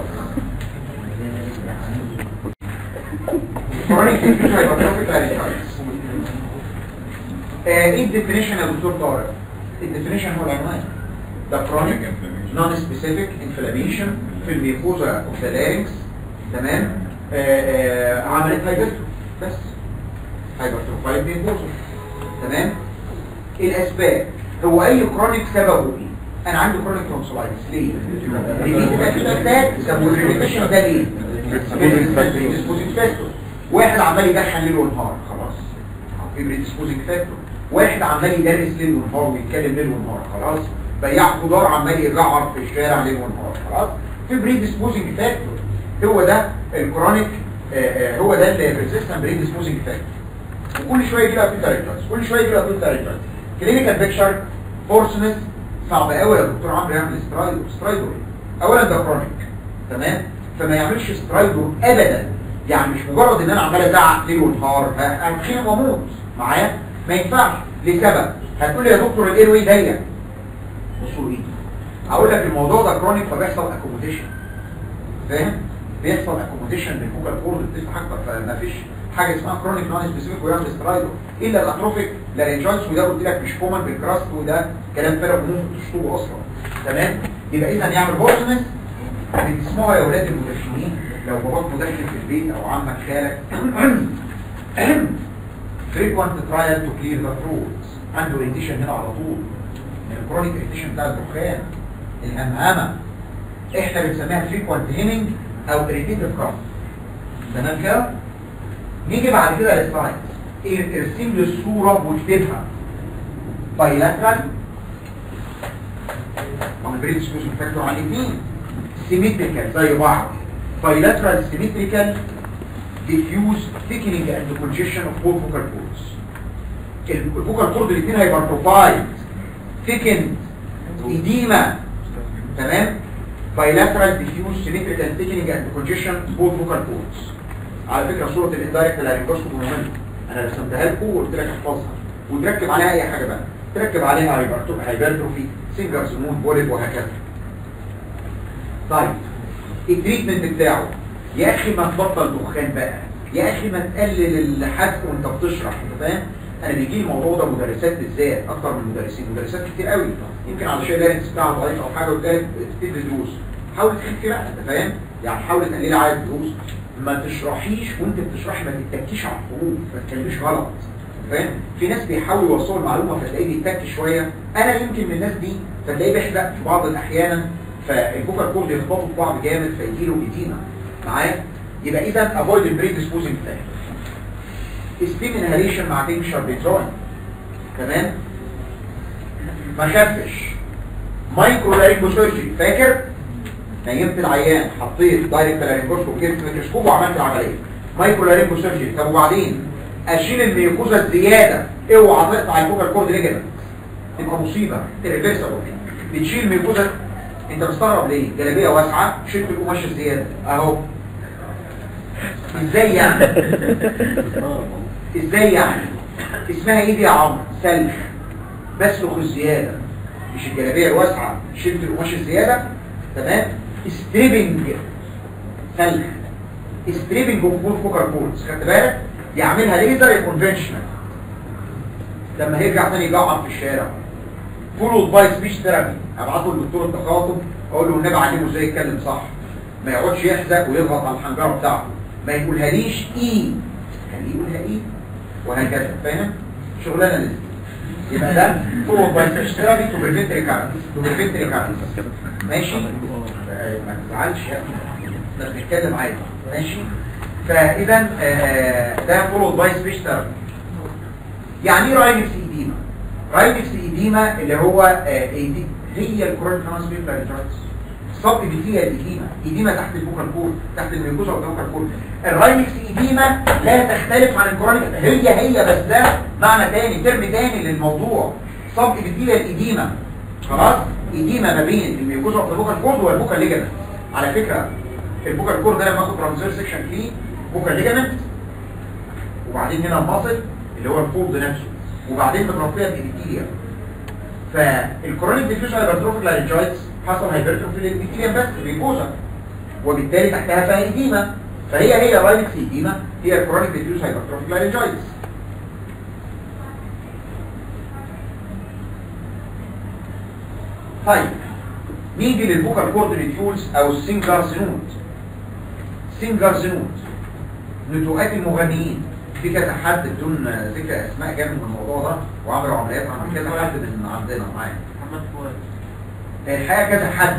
chronic diffuse hypertrophic laryngitis. آه، ايه الديفينيشن يا دكتور طارق؟ الديفينيشن هو العنوان ده chronic non specific inflammation في الميكوزا اوف ذا larynx تمام آه، آه، عملت هايبرتروفي بس هايبرتروفايد ميكوزا تمام الاسباب هو اي كرونيك سببه ايه انا عندي كرونيك تونسلايتس ليه ريبيت اتاك سبب الريبيشن ده ليه predisposing factor. واحد عمال يدخن ليل ونهار خلاص في بريديسبوزنج فاكتور واحد عمال يدرس ليل ونهار ويتكلم ليل ونهار خلاص بياع خضار عمال يجعر في الشارع ليل ونهار خلاص في بريديسبوزنج فاكتور هو ده الكرونيك هو ده الريزيستنت بريديسبوزنج فاكتور وكل شويه يجي لها فيتا ريجايتس كل شويه يجي لها فيتا ريجايتس كلينيكال بيكشر فورسنس صعب قوي يا دكتور عمرو يعمل سترايدو سترايدو اولا ده كرونيك تمام فما يعملش سترايدو ابدا يعني مش مجرد ان انا عمال ازعق ليل ونهار هتخيل واموت معايا ما ينفعش لسبب هتقول لي يا دكتور الاير واي ضيق بصوا ايه اقول لك الموضوع ده كرونيك فبيحصل اكوموديشن فاهم بيحصل اكوموديشن للفوكال كورد بتفتح اكتر فما فيش حاجه اسمها كرونيك نون سبيسيفيك ويعمل سترايدو الا الاتروفيك لارنجايتس وده قلت لك مش كومن بالكراست وده كلام فارغ ممكن تشطبه اصلا تمام يبقى اذا يعمل بورسنس بتسمعوا يا اولاد المدخنين لو باباك مدخن في البيت او عمك خالك frequent trial to clear the throat عنده irritation هنا على طول من الكرونيك irritation بتاع الدخان الهمهمه احنا بنسميها frequent hemming او irritative cough تمام كده نيجي بعد كده للسلايد ارسم لي الصوره واكتبها بايلاترال ما هو البريد سكوشن فاكتور على الاثنين سيمتريكال زي بعض بايلاترال سيمتريكال diffuse thickening and congestion of both vocal cords الفوكال كورد الاثنين هيبقى بروفايد thickened edema تمام bilateral diffuse symmetrical thickening and congestion of both vocal cords على فكرة صورة الاندايركت لارنجوسكوب مهمة انا رسمتها لكم وقلت لك احفظها وتركب عليها اي حاجة بقى تركب عليها هايبرتروفي سينجر سمون بوليب وهكذا طيب التريتمنت بتاعه يا اخي ما تبطل دخان بقى يا اخي ما تقلل الحدق وانت بتشرح انت فاهم انا بيجي لي الموضوع ده مدرسات بالذات اكتر من مدرسين مدرسات كتير قوي يمكن علشان اللارنكس بتاعها ضعيف او حاجه وابتدت تدي دروس حاول تخفي بقى انت فاهم يعني حاول تقللي عدد الدروس ما تشرحيش وانت بتشرحي ما تتكيش على الحروف ما تتكلميش غلط فاهم في ناس بيحاولوا يوصلوا المعلومه فتلاقيه بيتك شويه انا يمكن من الناس دي فتلاقيه بيحرق في بعض الاحيان فالفوكال كورد يخبطوا في بعض جامد فيجي له ايدينا معايا يبقى اذا افويد البري ديسبوزنج بتاعي ستيم انهاليشن مع تنشر بيتروين تمام ما خفش مايكرو لارينجو سيرجري فاكر نيمت العيان حطيت دايركت لارينجوسكوب وجبت ميكروسكوب وعملت العمليه مايكرو لارينجو سيرجري طب وبعدين اشيل الميوكوزا الزياده اوعى تقطع الفوكال كورد ليجمنت تبقى مصيبه ريفرسبل بتشيل ميوكوزا انت مستغرب ليه جلابيه واسعه شلت القماش الزياده اهو ازاي يعني ازاي يعني اسمها ايه دي يا عمرو سلخ بسلخ الزياده مش الجلابيه الواسعه شلت القماش الزياده تمام ستريبنج سلخ ستريبنج اوف بول فوكال كوردز خدت بالك يعملها ليزر كونفنشنال لما هيرجع تاني يجعر في الشارع فولود باي سبيش ثيرابي ابعته لدكتور التخاطب اقول له النبي علمه ازاي يتكلم صح ما يقعدش يحزق ويضغط على الحنجره بتاعته ما يقولهاليش ايه خليه يقولها ايه وهكذا فاهم شغلانه لسه يبقى ده فولود باي سبيش ثيرابي تو بريفنت ريكارنس تو بريفنت ريكارنس ماشي ما تزعلش يا ابني احنا بنتكلم عادي ماشي فاذا آه ده فولود باي سبيش ثيرابي يعني ايه راينكس ايديما راينكس ايديما اللي هو آه إيدي هي الكورن ترانسميت لارنجايتس صب بيتيها الايديما ايديما تحت الفوكال كورد تحت الميوكوزا والفوكال كورد الراينكس ايديما لا تختلف عن الكورونيك هي هي بس ده معنى تاني ترم تاني للموضوع صب بيتيها الايديما خلاص ايديما ما بين الميوكوزا والفوكال كورد والفوكال ليجمنت على فكره الفوكال كورد ده لما اخد ترانسفير سيكشن فيه فوكال ليجمنت وبعدين هنا المصل اللي هو الفولد نفسه وبعدين متربيه بإبيثيليا فالكرونيك ديفيوز هايبرتروفيك لارنجايتس حصل هايبرتروفي للإبيثيليا بس بيكوزا وبالتالي تحتها فيها ايديما فهي هي راينكس ايديما هي الكرونيك ديفيوز هايبرتروفيك لارنجايتس طيب نيجي للبوكال كورد ريتيولز او السينجر زنود سينجر زنود نتوءات المغنيين في كذا حد بدون ذكر اسماء جامد من الموضوع ده وعملوا عمليات مع كذا حد من عندنا معايا محمد فؤاد الحقيقه كذا حد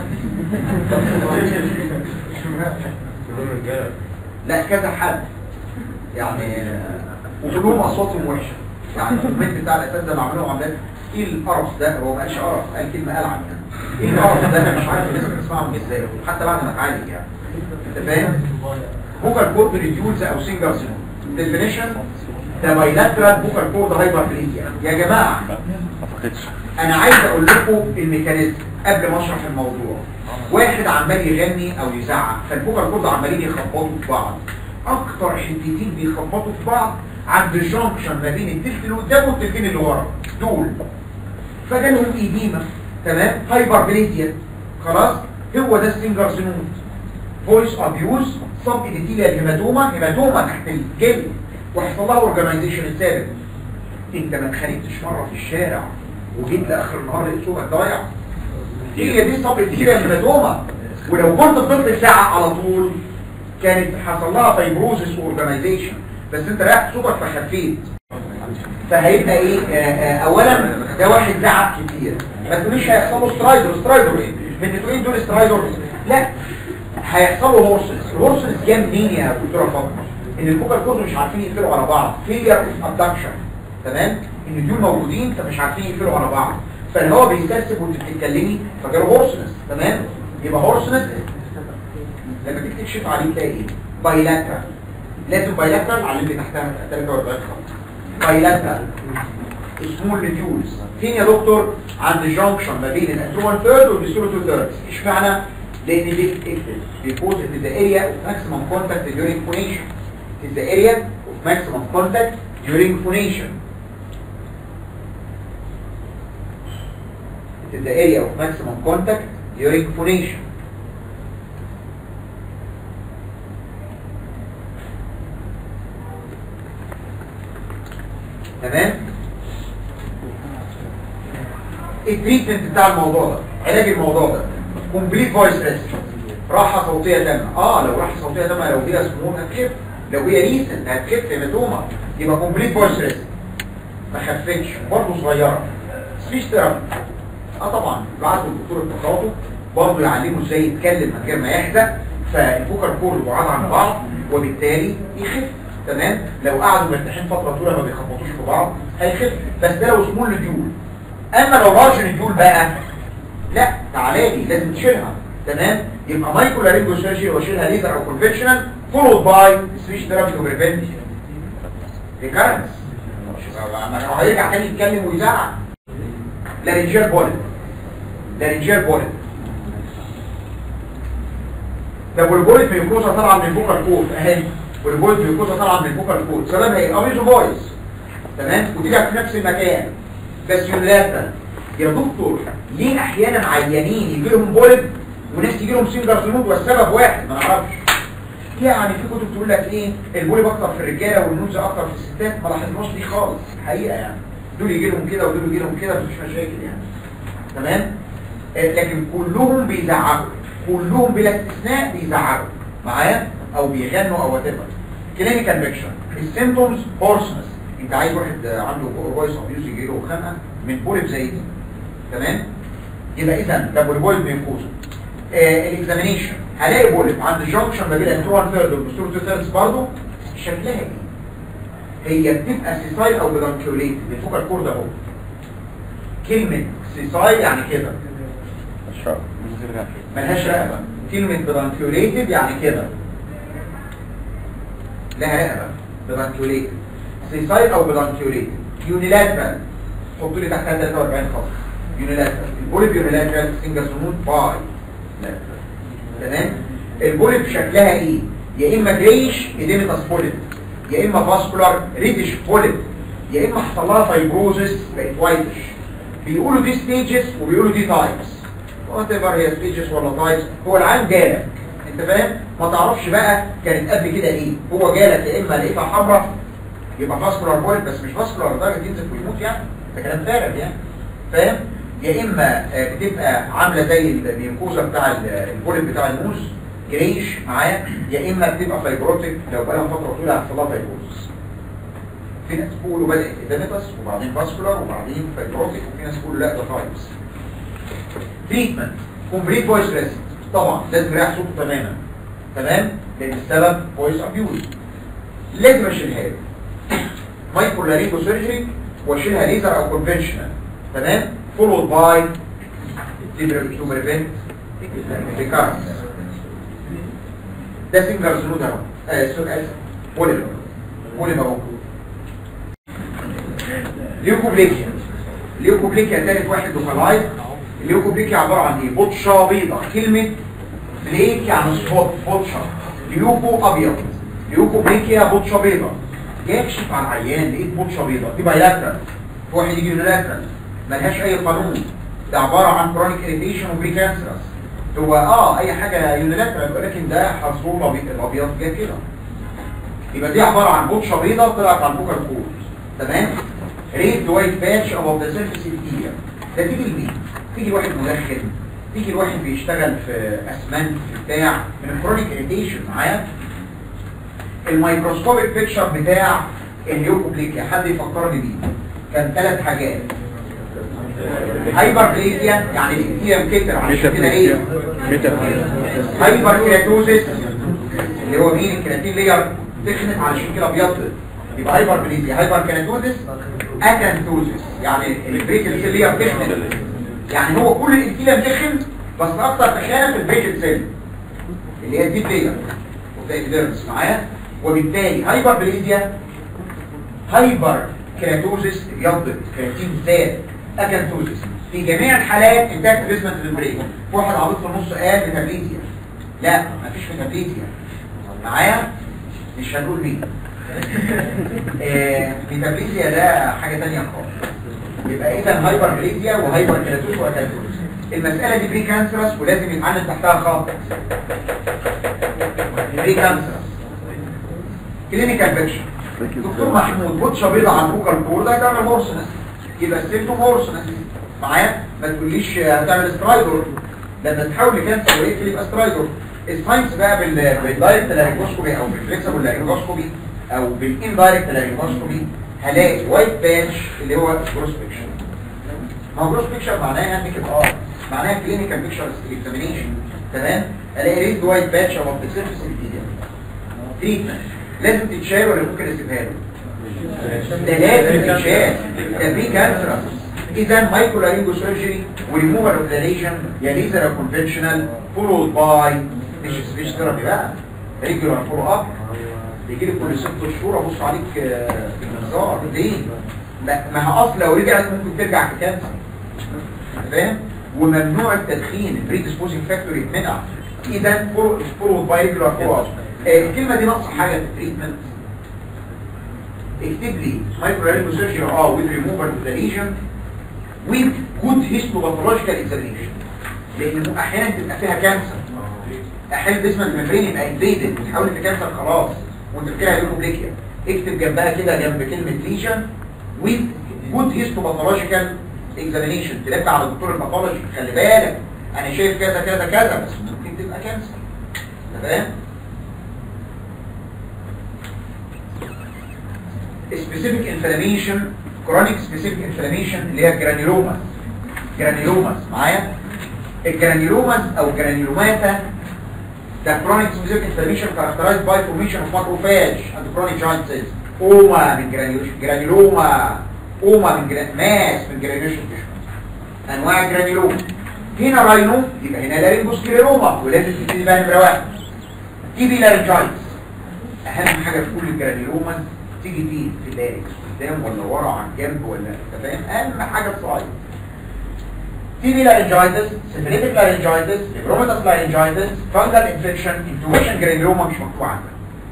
لا كذا حد يعني وكلهم اصواتهم وحشه يعني الكومنت بتاع الاساتذه اللي عملوا عمليات ايه القرف ده هو ما قالش قرف قال كلمه العن يعني ايه القرف ده انا مش عارف الناس بتسمعهم ازاي حتى بعد ما اتعالج يعني انت فاهم بوكال كورد ريديولز او سينجر سينوم ديفينيشن ده بايلاترال بوكال كورد هايبربليزيا يا جماعه ما اعتقدش انا عايز اقول لكم الميكانيزم قبل ما اشرح الموضوع واحد عمال يغني او يزعق فالفوكال كورد عمالين يخبطوا في بعض اكتر حتتين بيخبطوا في بعض عند الجنكشن ما بين التلت اللي قدام والتلتين اللي ورا دول فجالهم ايديما تمام هايبر بليديا خلاص هو ده السنجر زنود فويس ابيوز سب ايديتيليا هيماتوما هيماتوما تحت الجلد وحصل لها اورجانيزيشن الثابت انت ما اتخانقتش مره في الشارع وجيت لاخر النهار لقيت صوتك ضايع هي دي سب ايديتيليا هيماتوما ولو كنت فضلت ساعه على طول كانت حصل لها فايبروزس واورجانيزيشن بس انت ريحت صوتك فخفيت فهيبقى ايه آه آه اولا ده واحد زعق كتير ما تقوليش هيحصل له سترايدر سترايدر ايه من تقولين دول سترايدر لا هيحصل له هورسنس الهورسنس جه منين يا دكتوره فاطمه ان الفوكال كورد مش عارفين يقفلوا على بعض فيلير اوف ابدكشن تمام ان دول موجودين فمش عارفين يقفلوا على بعض فالهواء بيسترسب وانت بتتكلمي فجاله هورسنس تمام يبقى هورسنس لما تيجي تكشف عليه تلاقي ايه بايلاترال لازم بايلاترال على اللي تحتها 43 خط بايلاترال سمول ريديوز فين يا دكتور عند الجنكشن ما بين الانتروان ثيرد والديستورو تو ثيرد اشمعنى لان دي اكتب because it is the area of maximum contact during phonation it is the area of maximum contact during phonation it is the area of maximum contact during phonation تمام التريتمنت بتاع الموضوع ده علاج الموضوع ده كومبليت فويس ريست راحه صوتيه تامه اه لو راحه صوتيه تامه لو هي سموم هتخف لو هي ريسنت هتخف هيماتوما يبقى كومبليت فويس ريست ما خفتش برضه صغيره سبيش ثيرابي اه طبعا بعته الدكتور التخاطب برضه يعلمه ازاي يتكلم من غير ما يحزق فالفوكال كورد بعاد عن بعض وبالتالي يخف تمام لو قعدوا مرتاحين فتره طويله ما بيخبطوش في بعض هيخف بس ده لو سمول ريديول اما لو لارج ريديول بقى لا تعالى لي لازم تشيلها تمام يبقى مايكرو لارينجو سيرجري واشيلها ليزر او كونفكشنال فولود باي سبيش ثيرابي تو بريفنت ريكارنس ما هو هيرجع تاني يتكلم ويزعق لارنجيال بوليت لارنجيال بوليت طب والبوليت ميوكوزا طالعه من الفوكال كود اهي والبوليت ميوكوزا طالعه من الفوكال كود سببها ايه اميزو فويس تمام ودي في نفس المكان بس يونيلاترال يا دكتور ليه احيانا عيانين يجي لهم بوليت وناس يجي لهم سينجر سنود والسبب واحد ما نعرفش يعني في كتب تقول لك ايه البوليب اكتر في الرجاله والنوز اكتر في الستات ما لاحظناش دي خالص حقيقه يعني دول يجي لهم كده ودول يجي لهم كده مفيش مشاكل يعني تمام آه، لكن كلهم بيزعقوا كلهم بلا استثناء بيزعقوا معايا او بيغنوا او وات ايفر كلينيكال بيكشر السيمبتومز هورسنس انت عايز واحد آه، عنده فويس ابيوز يجي له خنقه من بوليب زي دي تمام يبقى اذا ده بوليبويد بينقوزه الاكزامينيشن هلاقي بوليب عند الجنكشن ما بين الانترون ثيرد والبوستيرو تو ثيردز برضه شكلها ايه هي بتبقى سيسايل او بلانكيوليت الفوكال كورد اهو كلمه سيسايل يعني كده الشعر ملهاش رقبه كلمه بلانكيوليتد يعني كده لها رقبه بلانكيوليتد سيسايل او بلانكيوليتد يونيلاترال حط لي تحتها 43 خط يونيلاترال البوليب يونيلاترال سنجل سموت باي تمام البوليب شكلها ايه يا اما جريش اديمتاس بوليب يا اما فاسكولار ريدش بوليب يا اما حصل لها فايبروزس بقت وايتش بيقولوا دي ستيجز وبيقولوا دي تايبس وات ايفر هي ستيجز ولا تايبس هو العام جالك انت فاهم ما تعرفش بقى كانت قبل كده ايه هو جالك يا اما لقيتها حمراء يبقى فاسكولار بوليب بس مش فاسكولار لدرجه ينزل ويموت يعني ده كلام فارغ يعني فاهم يا اما آه، بتبقى عامله زي الميوكوزا بتاع ال- البوليب بتاع الموز جريش معايا يا اما بتبقى فايبروتيك لو بقى لها فتره طويله هيحصل لها فايبروزس في ناس بيقولوا بدات اديمتاس وبعدين فاسكولار وبعدين فايبروتيك وفي ناس بيقولوا لا ده تايبس تريتمنت كومبليت فويس ريست طبعا لازم يريح صوته تماما تمام لان السبب فويس ابيوز لازم اشيلها له مايكرو لارينجو سيرجري واشيلها ليزر او كونفنشنال تمام فولود باي تو بريفنت ريكارنس ده سنجر زنود اهو آه، سوري اسف بوليم بوليم اهو ليوكوبليكيا ليوكوبليكيا تالت واحد لوكالايز الليوكوبليكيا عباره عن ايه بطشه بيضاء كلمه بليك يعني سبوت بطشه ليوكو ابيض ليوكوبليكيا بطشه بيضاء جاي اكشف على العيان لقيت بطشه بيضاء دي بايلاترال في واحد يجي يونيلاترال ملهاش اي قانون ده عباره عن كرونيك اريتيشن وبريكانسرس هو اه اي حاجه يونيلاترال ولكن ده حصول الأبي- الابيض جاي كده يبقى دي عباره عن بطشه بيضاء طلعت على البوكر كود تمام ريد وايت باتش ابوف ذا سيرفيس الكيليا ده تيجي لمين تيجي واحد مدخن تيجي الواحد بيشتغل في اسمنت في بتاع من الكرونيك اريتيشن معايا الميكروسكوبيك بيكتشر بتاع اليوكوبليكيا حد يفكرني بيه كان ثلاث حاجات هايبربليكيا يعني الاكتيام كتر عشان كده ايه هايبر كيراتوزيس اللي هو مين الكيراتين لير تخنت علشان كده ابيض يبقى هايبر بليزيا هايبر كيراتوزيس اكانتوزيس يعني البريكل سيل لير تخنت يعني هو كل الانتيلم تخن بس اكتر تخانه في البريكل سيل اللي هي دي لير وفايدرمس معايا وبالتالي هايبر بليزيا هايبر كيراتوزيس ابيض كيراتين زاد اكانتوزيس في جميع الحالات انتاج بيزمنت البريك في واحد عبيط في النص قال ميتابليزيا لا مفيش ميتابليزيا معايا مش هنقول مين آه، ميتابليزيا ده حاجه ثانيه خالص يبقى اذا هايبر بليزيا وهايبر كيراتوز واكانتوز المساله دي بري كانسرس ولازم يتعلم تحتها خط بري كانسرس كلينيكال بيكشن دكتور محمود بطشه بيضة على البوكال كور ده هتعمل هورسنس يبقى السيمتوم هورسنس معايا ما تقوليش هتعمل سترايدور لما تحاول لكانسر وريت يبقى سترايدور الساينس بقى بال بالدايركت لارينجوسكوبي او بالفليكسبل لارينجوسكوبي او بالاندايركت لارينجوسكوبي هلاقي وايت باتش اللي هو جروس بيكشر ما هو جروس بيكشر معناها انك اه معناها كلينيكال بيكشر اكزامينيشن تمام الاقي ريد وايت باتش او بتسيرفس الفيديو تريتمنت لازم تتشال ولا ممكن اسيبها له ده لازم تتشال ده في كانسر اذا مايكرو لارينجو سيرجري وريموفال اوف ذا ليشن يا ليزر كونفنشنال فولود باي مش سبيش ثيرابي بقى ريجولار فولو اب بيجي لي كل ست شهور ابص عليك آه، في المنظار ليه؟ لا ما هو اصل لو رجعت ممكن ترجع في كانسر فاهم؟ وممنوع التدخين البري ديسبوزنج فاكتور يتمنع اذا فولو باي ريجولار فولو اب الكلمه دي ناقصه حاجه في التريتمنت اكتب لي مايكرو سيرجري اه with removal of the lesion with good histopathological examination لان احيانا تبقى فيها كانسر احيانا جسم الممبرين يبقى انفيدد وتحول في كانسر خلاص وانت فاكرها هيدروبليكيا اكتب جنبها كده جنب كلمه ليجن with good histopathological examination تلاقي على دكتور الباثولوجي خلي بالك انا شايف كذا كذا كذا بس ممكن تبقى كانسر تمام specific inflammation chronic specific inflammation اللي هي جرانيلوماس جرانيلوماس معايا الجرانيلوماس او جرانيلوماتا ده chronic specific inflammation characterized by formation of macrophage and chronic giant cells اوما من جرانيلوش- جرانيلوما اوما من جران... ماس من جرانيولوشن انواع الجرانيلوما هنا راينو يبقى هنا لارينجوسكليروما ولازم تبتدي بقى نمره واحد تي بي لارنجايتس اهم حاجه في كل الجرانيلوما تيجي فيه في اللارنكس قدام ولا ورا عن جنب ولا انت فاهم اهم حاجه الصعيد تي بي لارنجايتس سيفريتك لارنجايتس نيفروماتس لارنجايتس فانجل انفكشن انتوبيشن جرانيلوما مش مكتوب عندك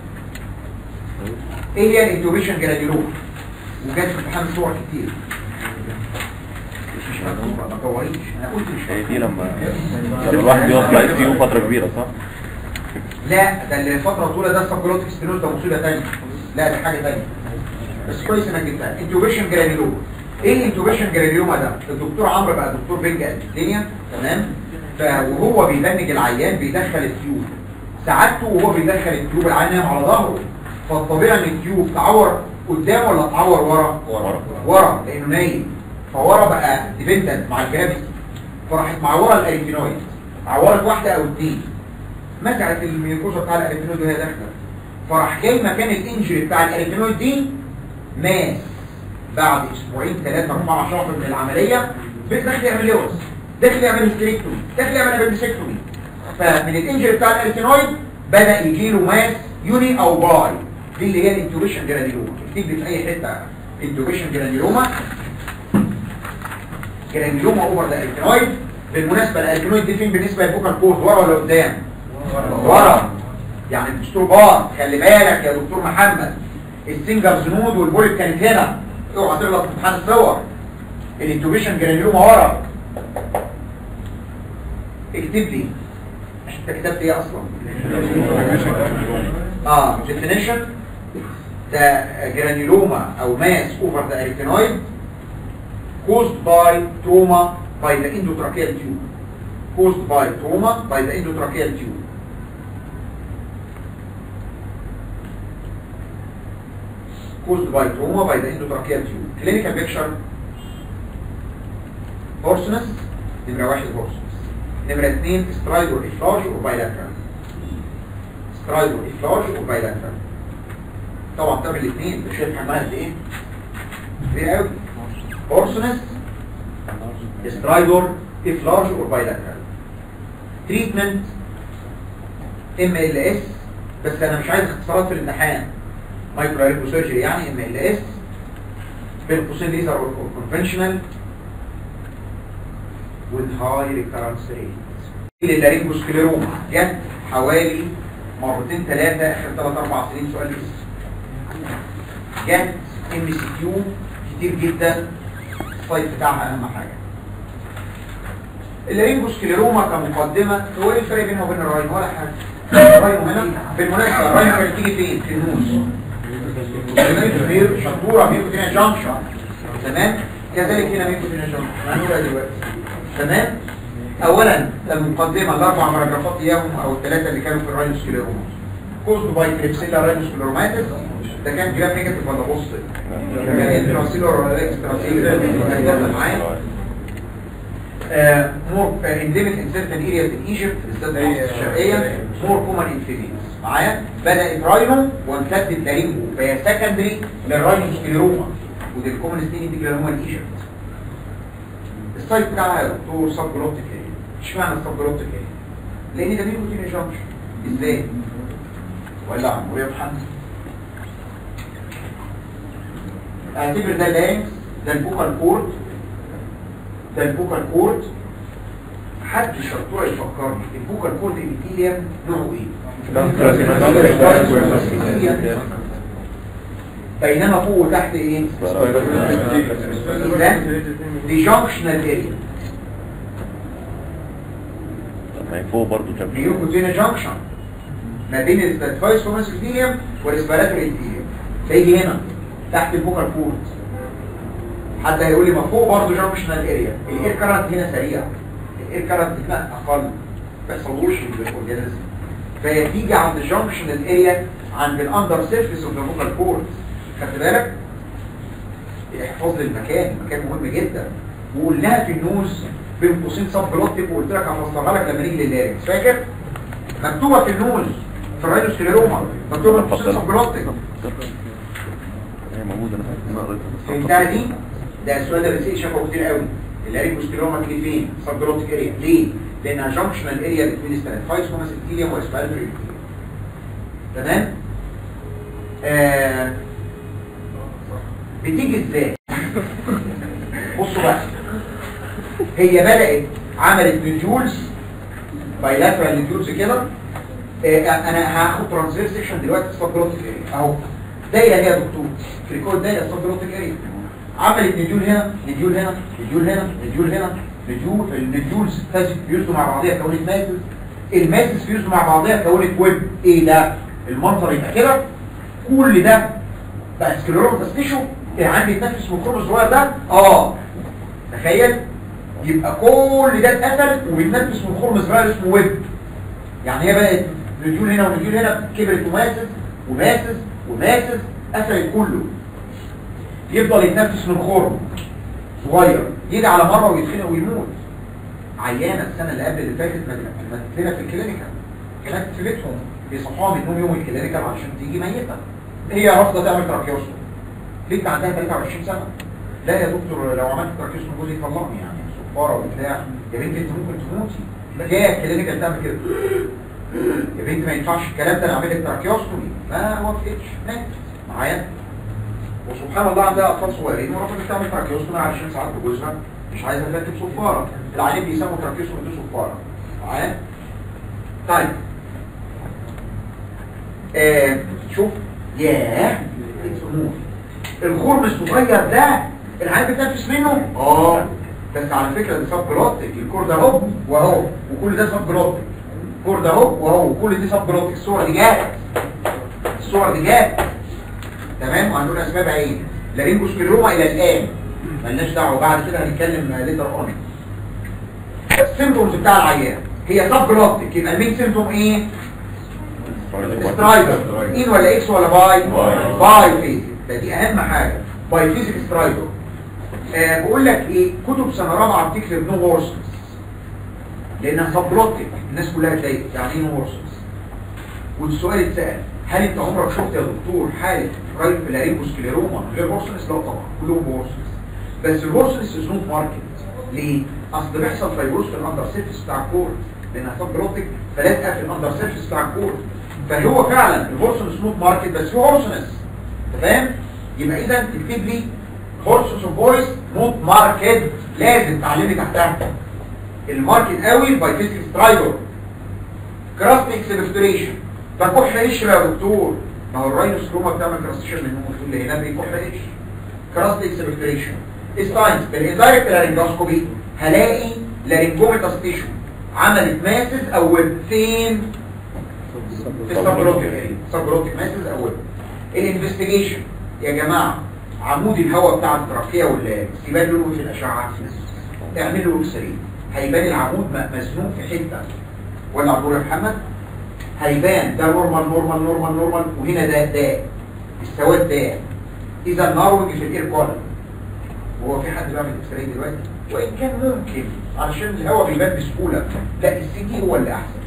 ايه هي الانتوبيشن جرانيلوما وجات في امتحان صور كتير مش مكتوبه ما توريش انا قلت مش هي دي مكتوبة. لما لما الواحد بيقف بقى فيه فترة كبيرة صح؟ لا ده اللي فترة طولة ده سبكلوتيك ستينوز ده مصيبة تانية لا ده حاجة تانية بس كويس انك جبتها انتوبيشن جرانيلوما ايه الانتوبيشن جرانيلوما ده الدكتور عمرو بقى دكتور بنج الدنيا تمام ف- وهو بيبنج العيان بيدخل التيوب سعادته وهو بيدخل التيوب العيان نايم على ظهره فالطبيعي ان التيوب تعور قدام ولا تعور ورا ورا. ورا لانه نايم فورا بقى ديبندنت مع الجرافيتي فراحت معوره الاريتينويد عورت واحده او اتنين مسعت الميوكوزا بتاع الاريتينويد وهي داخله فراح جاي مكان الانجري بتاع الاريتينويد دي ماس بعد اسبوعين ثلاثة اربعة شهر من العملية داخل يعمل لوز داخل يعمل هيستريكتومي داخل يعمل ابندسكتومي فمن الانجري بتاع الاريتينويد بدأ يجي له ماس يوني او باي دي اللي هي الانتوبيشن جرانيلوما اكتب لي في اي حتة انتوبيشن جرانيلوما جرانيلوما اوفر ذا اريتينويد بالمناسبه الالكنويد دي فين بالنسبه للفوكال كورد ورا ولا قدام ورا يعني الدكتور بار خلي بالك يا دكتور محمد السنجرز نود والبوليت كانت هنا اوعى تغلط في امتحان الصور الانتوبيشن جرانيوما ورا اكتب لي مش انت كتبت ايه اصلا اه definition the granuloma او mass over the arytenoid caused by trauma by the endotracheal tube caused by trauma by the endotracheal tube caused by trauma by the endotracheal tube clinical picture hoarseness نمرة واحد hoarseness نمرة اثنين stridor efflage or bilateral stridor efflage or bilateral طبعا تعمل الاثنين مش شايف حجمها قد ايه كبير قوي hoarseness stridor efflage or bilateral treatment MLS بس انا مش عايز اختصارات في الامتحان مايكرو ريبو سيرجري يعني ام ال اس بين قوسين ليزر اور كونفنشنال والهاي ريكارنس ريت اللارينجوسكليروما جت حوالي مرتين ثلاثه اخر ثلاث اربع سنين سؤال بس جت ام سي كيو كتير جدا السايت بتاعها اهم حاجه اللارينجوسكليروما كمقدمه هو ايه الفرق بينها وبين الراين ولا حاجه الراين هنا بالمناسبه الراين كانت تيجي فين في النوز شطورة ميكوتينا جانكشن تمام كذلك هنا ميكوتينا جانكشن هنقولها دلوقتي تمام اولا المقدمة الاربع باراجرافات اياهم او الثلاثة اللي كانوا في الراينوسكليروما كوزد باي كريبسيلا راينوسكليروماتيس ده كان جرام نيجاتيف ولا بوزيتيف كان انتراسيلور ولا اكستراسيلور معايا مور انديميك ان سيرتن ارياز ان ايجيبت بالذات مصر الشرقيه مور كومن ان فيلينز معايا بدات راينو وامتدت لارينجو فهي سكندري للراينو سكليروما ودي الكومن ستين دي جلوما الايجيبت السايت بتاعها يا دكتور سب جلوبتيك اريا اشمعنى السب جلوبتيك اريا لان ده ميكوتين جانكشن ازاي ولا عمرو يا محمد اعتبر ده لانكس ده البوكال كورد ده البوكال كورد حد شطوع يفكرني البوكال كورد ابيثيليوم نوعه ايه بينما فوق وتحت ايه ده دي جانكشنال اريا ما هي فوق برضه كام بيوكوتينا جانكشن ما بين الستاتفايس فورمانس ابيثيليوم والاسبيراتوري ابيثيليوم فيجي هنا تحت البوكال كورد حد هيقول لي ما فوق برضه جانكشنال اريا الاير كارنت هنا سريع الاير كارنت هنا اقل ما يحصلوش بالاورجانيزم فهي تيجي عند الجانكشنال اريا عند الاندر سيرفيس اوف ذا فوكال كورد خدت بالك احفظ لي المكان المكان مهم جدا وقلناها في النوز بين قوسين سب بلوتيك وقلت لك هفسرها لك لما نيجي لللارنكس فاكر مكتوبه في النوز في الراينوسكليروما مكتوبه بين قوسين سب بلوتيك هي موجودة انا فاكر. انا قريتها بس فهمتها دي ده السؤال ده بس شافه كتير قوي اللارينجوسكليروما تيجي فين سب بلوتيك اريا ليه لانها جانكشنال اريا بين ستانفايس كوماس ابيثيليوم واسبالتوري تمام آه بتيجي ازاي بصوا بقى هي بدأت عملت نيوجولز بايلاترال نيوجولز كده آه انا هاخد ترانزيت سيكشن دلوقتي سبلوتيك اريا اهو دايره هي يا دكتور كريكود دايره سبلوتيك اريا عملت نيجول هنا نيجول هنا نيجول هنا نيجول هنا نيجول النيجولز فيوزوا مع بعضيها كونت ماسس الماسس فيوزوا مع بعضيها كونت ويب ايه ده المنظر يبقى كده كل ده بقى سكليروما تستيشو اللي عندي يتنفس من الخرم الصغير ده اه تخيل يبقى كل ده اتقفل وبيتنفس من خرم صغير اسمه ويب يعني هي بقت نجول هنا ونجول هنا كبرت وماسس وماسس وماسس قفلت كله يفضل يتنفس من خرم صغير يجي على مره ويتخنق ويموت عيانه السنه اللي قبل اللي فاتت ما لنا في الكلينيكال كانت في بيتهم بيصحوها من النوم يوم الكلينيكال عشان تيجي ميته هي رافضه تعمل تراكيوستوم بنت عندها 23 سنه لا يا دكتور لو عملت تراكيوستوم جوزي يطلقني يعني صفاره وبتاع يا بنت انت ممكن تموتي لا جايه الكلينيكال تعمل كده يا بنت ما ينفعش الكلام ده انا عامل لك تراكيوستومي ما وافقتش ماتت معايا وسبحان الله عندها اطفال صغيرين ورفضت تعمل تراكيوستومي علشان ساعات جوزها مش عايز اركب صفاره العيان بيسموا تراكيوسوم دي صفاره معايا طيب آه شوف ياه الامور الخرم الصغير ده العيان بيتنفس منه اه بس على فكره ده سب جلوتيك الكور ده اهو واهو وكل ده سب جلوتيك الكور ده اهو واهو وكل دي سب جلوتيك الصوره دي جات الصور دي جات تمام وهنقول اسبابها ايه لارينجوسكليروما الى الان ملناش دعوه بعد كده هنتكلم ليتر اون السيمبتومز بتاع العيان هي سب جلوتيك يبقى المين سيمبتوم ايه سترايدر ان ولا اكس ولا باي باي فيزيك ده دي اهم حاجه باي فيزيك سترايدر آه بقول لك ايه كتب سنه رابعه بتكتب نو هورسنس لانها سب جلوتيك الناس كلها تلاقي يعني ايه نو هورسنس والسؤال اتسال هل انت عمرك شفت يا دكتور حاله رايت لارينجوسكليروما من غير هورسنس لا طبعا كلهم هورسنس بس الهورسنس از نوت ماركت ليه اصل بيحصل فيبروس في الاندر سيرفيس بتاع الكور لانها سب جلوتيك فلازقه في الاندر سيرفيس بتاع الكور فهو فعلا الهورسنس نوت ماركت بس في هورسنس تمام يبقى اذا تكتب لي هورسنس اوف فويس نوت ماركت لازم تعلمي تحتها الماركت قوي باي فيزيكال سترايدر كراستيك سيلفتريشن ده كحل قشر يا دكتور ما هو الراينوسكروما بتعمل كراستيشن من النوم اللي هنا بيكحل قشر كراستيك سيلفتريشن الساينس بالاندايركت لارنجوسكوبي هلاقي لارنجوميتاس تيشو عملت ماسز او فين في السبروتيك سبروتيك ماسز او الانفستيجيشن يا جماعه عمود الهواء بتاع التراكيه والسيبان له في الاشعه اعملوا اكسري هيبان العمود مزنوق في حته ولا عبور يا محمد هيبان ده نورمال نورمال نورمال نورمال وهنا ده داء السواد داء اذا ناروج في الاير كولر هو في حد بيعمل اكسري دلوقتي وان كان ممكن علشان الهواء بيبان بسهوله لا السي تي هو اللي احسن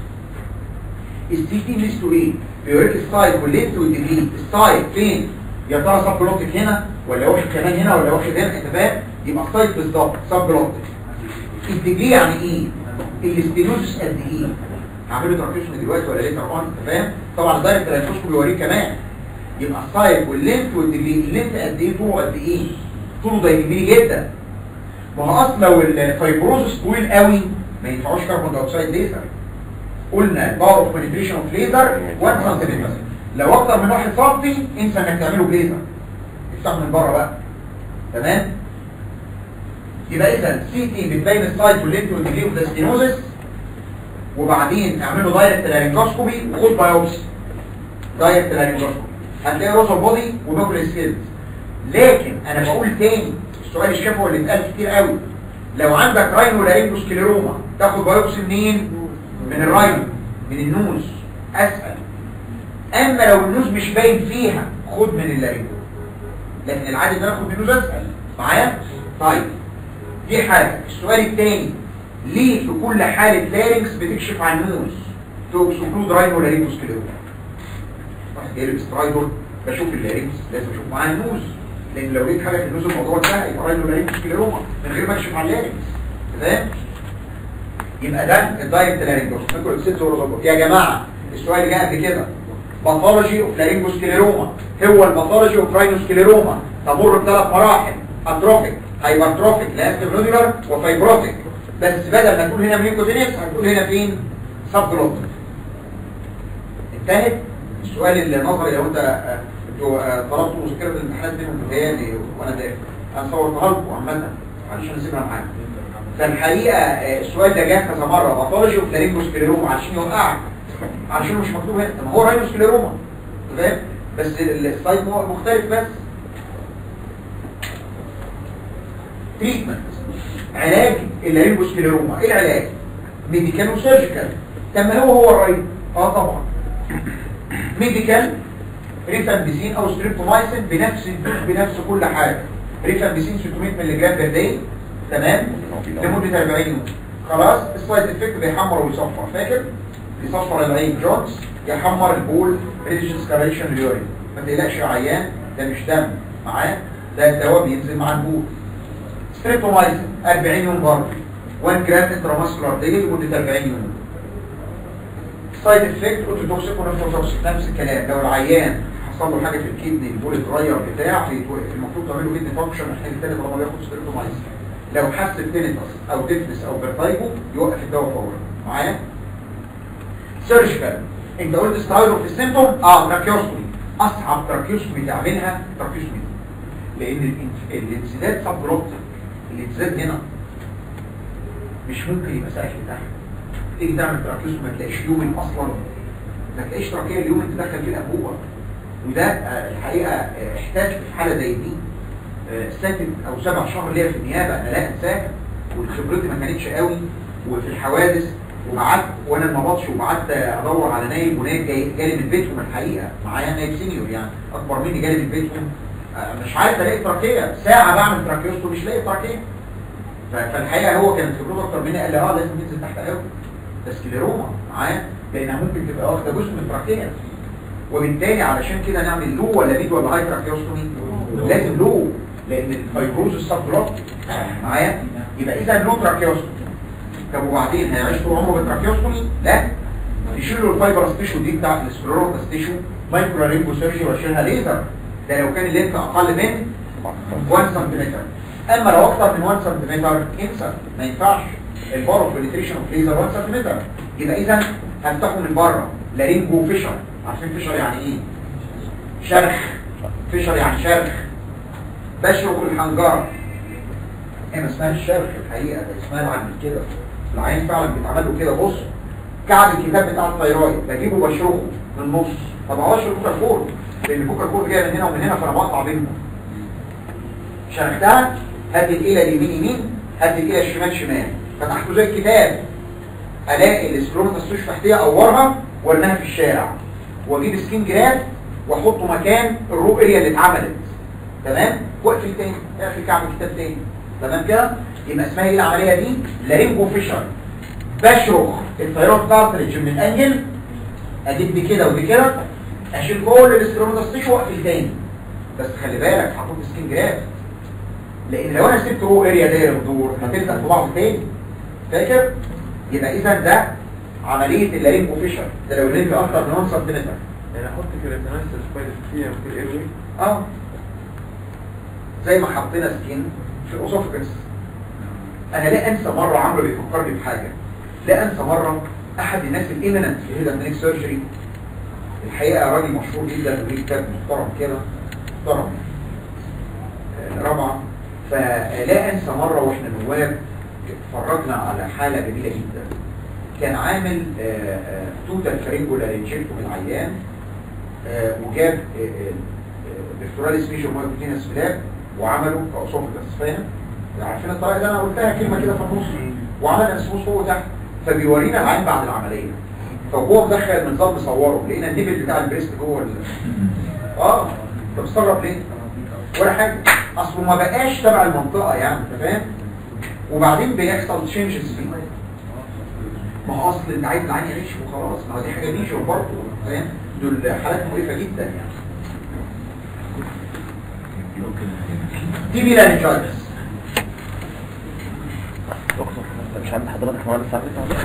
السي تي ميزته ايه بيوريك السايد واللينت والديجري السايد فين يا ترى سب بلوتك هنا ولا واخد كمان هنا ولا واخد هنا انت فاهم يبقى السايد بالظبط سب بلوتك الديجري يعني ايه الاستينوزس قد ايه هعمله تراكيشن دلوقتي ولا ليتر اون انت فاهم طبعا الدايركت الانفوسكوبي بيوريك كمان يبقى السايد واللينت والديجري اللينت قد ايه طوله قد ايه طوله ده يهمني جدا ما هو اصل لو الفايبروزس طويل قوي ما ينفعوش كربون دايوكسيد ليزر قلنا الباور اوف بنتريشن اوف ليزر 1 سنتيمتر لو اكتر من 1 سم انسى انك تعمله بليزر افتح من بره بقى تمام يبقى اذا سي تي بتبين السايت واللينت والديجري اوف ستينوزس وبعدين اعمله دايركت لارنجوسكوبي وخد بايوبسي دايركت لارنجوسكوبي هتلاقي روزر بودي ونوكل سكيلز لكن انا بقول تاني السؤال الشفوي اللي اتقال كتير قوي لو عندك راينو لارنجوسكليروما تاخد بايوبسي منين من الراينو من النوز اسال اما لو النوز مش باين فيها خد من اللارنجو لكن العادي ان انا اخد من النوز اسال معايا طيب دي حاجه السؤال الثاني ليه في كل حاله لارنكس بتكشف عن النوز توكسوكلود راينو لارنجوسكليروما واحد جاي لي بسترايدر بشوف اللارنكس لازم اشوف معاه النوز لان لو لقيت حاجه في النوز الموضوع انتهى يبقى راينو لارنجوسكليروما من غير ما اكشف عن اللارنكس تمام يبقى ده الدايركت لارنجوس يا جماعه السؤال اللي جاي قبل كده باثولوجي اوف لارنجوسكليروما هو الباثولوجي اوف راينوسكليروما تمر بثلاث مراحل اتروفيك هايبرتروفيك لاستيبلوديولار وفايبروتيك بس بدل ما تقول هنا ميوكوزينيس هتقول هنا فين سب جلوتيك انتهت السؤال النظري لو انت انتوا طلبتوا مذكره الامتحانات دي متهيألي وانا داخل انا صورتها لكم عامه علشان اسيبها معاك فالحقيقه السؤال ده جه كذا مره باثولوجي اوف لارنجوسكليروما عشان يوقعك عشان مش مكتوب هنا طب هو راينوسكليروما فاهم بس السايت مختلف بس تريتمنت علاج اللارنجوسكليروما ايه العلاج ميديكال وسيرجيكال طب ما هو هو الراين اه طبعا ميديكال ريفامبيسين او ستريبتومايسين بنفس الدوز بنفس كل حاجه ريفامبيسين 600 ملغ بير داي تمام لمده 40 يوم خلاص السايد افكت بيحمر ويصفر فاكر يصفر العين جونز يحمر البول ريديشن سكاريشن اليورين ما تقلقش يا عيان ده مش دم معاه ده الدواء بينزل مع البول ستريبتومايسين 40 يوم برضه 1 جرام انتراماسكولار ديلي لمده 40 يوم سايد افكت اوتوتوكسيك ونفروتوكسيك نفس الكلام لو العيان حصل له حاجه في الكدني البول اتغير بتاع المفروض تعمل له كدني فانكشن محتاج تاني طالما بياخد ستريبتومايسين لو حس بتينيتس او ديفنس او بيرتايبو يوقف الدواء فورا معايا سيرجيكال انت قلت سترايدو في السيمتوم اه تراكيوستومي اصعب تراكيوستومي تعملها تراكيوستومي لان الانس- الانسداد سبروتك الانسداد هنا مش ممكن يبقى ساكن تحت تيجي تعمل تراكيوستومي ما تلاقيش يومن اصلا ما تلاقيش تراكيه اليومن تدخل فيه الانبوبه وده آه، الحقيقه آه، احتاج في حاله زي دي آه، ساكن او سبع شهر ليا في النيابه انا لا انساه وخبرتي ما كانتش قوي وفي الحوادث وقعدت وانا ما بطش وقعدت ادور على نايب ونايب جاي جالي من بيتهم الحقيقه معايا نايب سينيور يعني اكبر مني جالي من بيتهم آه، مش عارف الاقي تراكيه ساعه بعمل تراكيوستو مش لاقي تراكيه ف- فالحقيقه هو كانت خبرته اكتر مني قال لي اه لازم تنزل تحت قوي ده سكليروما معايا لانها ممكن تبقى واخده جزء من التراكيه وبالتالي علشان كده نعمل لو ولا ميد ولا هاي تراكيوستومي لازم لو لان الفايبروز السبلوك معايا يبقى اذا لو تراكيوستومي طب وبعدين هيعيش طول عمره بالتراكيوستومي لا يشيل له الفايبرس تيشو دي بتاع السكليروتس تيشو مايكرو رينجو سيرجي واشيلها ليزر ده لو كان اللينك اقل من 1 سنتيمتر اما لو اكتر من 1 سنتيمتر انسى ما ينفعش البارو بنتريشن اوف ليزر 1 سنتيمتر يبقى اذا هفتحه من بره لارينجو فيشر عارفين فيشر يعني ايه شرخ فيشر يعني شرخ بشرخ الحنجره هي ما اسمهاش شرخ الحقيقه ده اسمها العين كده العين فعلا بيتعمل له كده بص كعب الكتاب بتاع الثيرويد بجيبه بشرخه من النص طب هو اشرخ بوكر كورد لان البوكر كورد جايه من هنا ومن هنا فانا بقطع بينهم شرختها هات الاله اليمين يمين هات الاله الشمال شمال فتحته زي الكتاب الاقي الاسكروماتوس تشوف تحتيه اورها وارميها في الشارع واجيب سكين جراف واحطه مكان الرو اريا اللي اتعملت تمام واقفل تاني اقفل كعب الكتاب تاني تمام كده يبقى اسمها ايه العمليه دي لارينجو فيشر بشرخ الثيرويد كارتريج من الانجل اجيب دي كده ودي كده اشيل كل الاسكروماتوس تشوف واقفل تاني بس خلي بالك هحط سكين جراف لان لو انا سبت رو اريا داير بدور هتلزق في بعض تاني فاكر يبقى اذا ده عمليه اللارينجو فيشر ده لو اللينك اكتر من 1 سنتيمتر يعني احط كرياتينايز سبايدر فيها في الايروي اه زي ما حطينا سكين في الاسوفجس انا لا انسى مره عمرو بيفكرني بحاجه لا انسى مره احد الناس الايمننت في هيدا منيك سيرجري الحقيقه راجل مشهور جدا وليه كتاب محترم كده محترم آه، رابعه فلا انسى مره واحنا نواب اتفرجنا على حاله جميله جدا كان عامل توتال فرينجولا انجكتو من العيان آه، وجاب دكتوراليس ميجور مايكوتينس فلاب وعملوا كاسوفجس فاهم عارفين الطريقه اللي انا قلتها كلمه كده في النص وعمل اسمه فوق تحت فبيورينا العين بعد العمليه فهو مدخل النظام مصوره لقينا النبل بتاع البريست جوه ال... اه انت مستغرب ليه؟ ولا حاجه اصله ما بقاش تبع المنطقه يعني انت فاهم؟ وبعدين بيحصل تشينجز فيه ما هو اصل انت عايز العين يعيش وخلاص ما هو دي حاجه ميجور برضه فاهم؟ دول حالات مقرفه جدا يعني دي بلا ريجايتس مش عند حضرتك معانا الساعة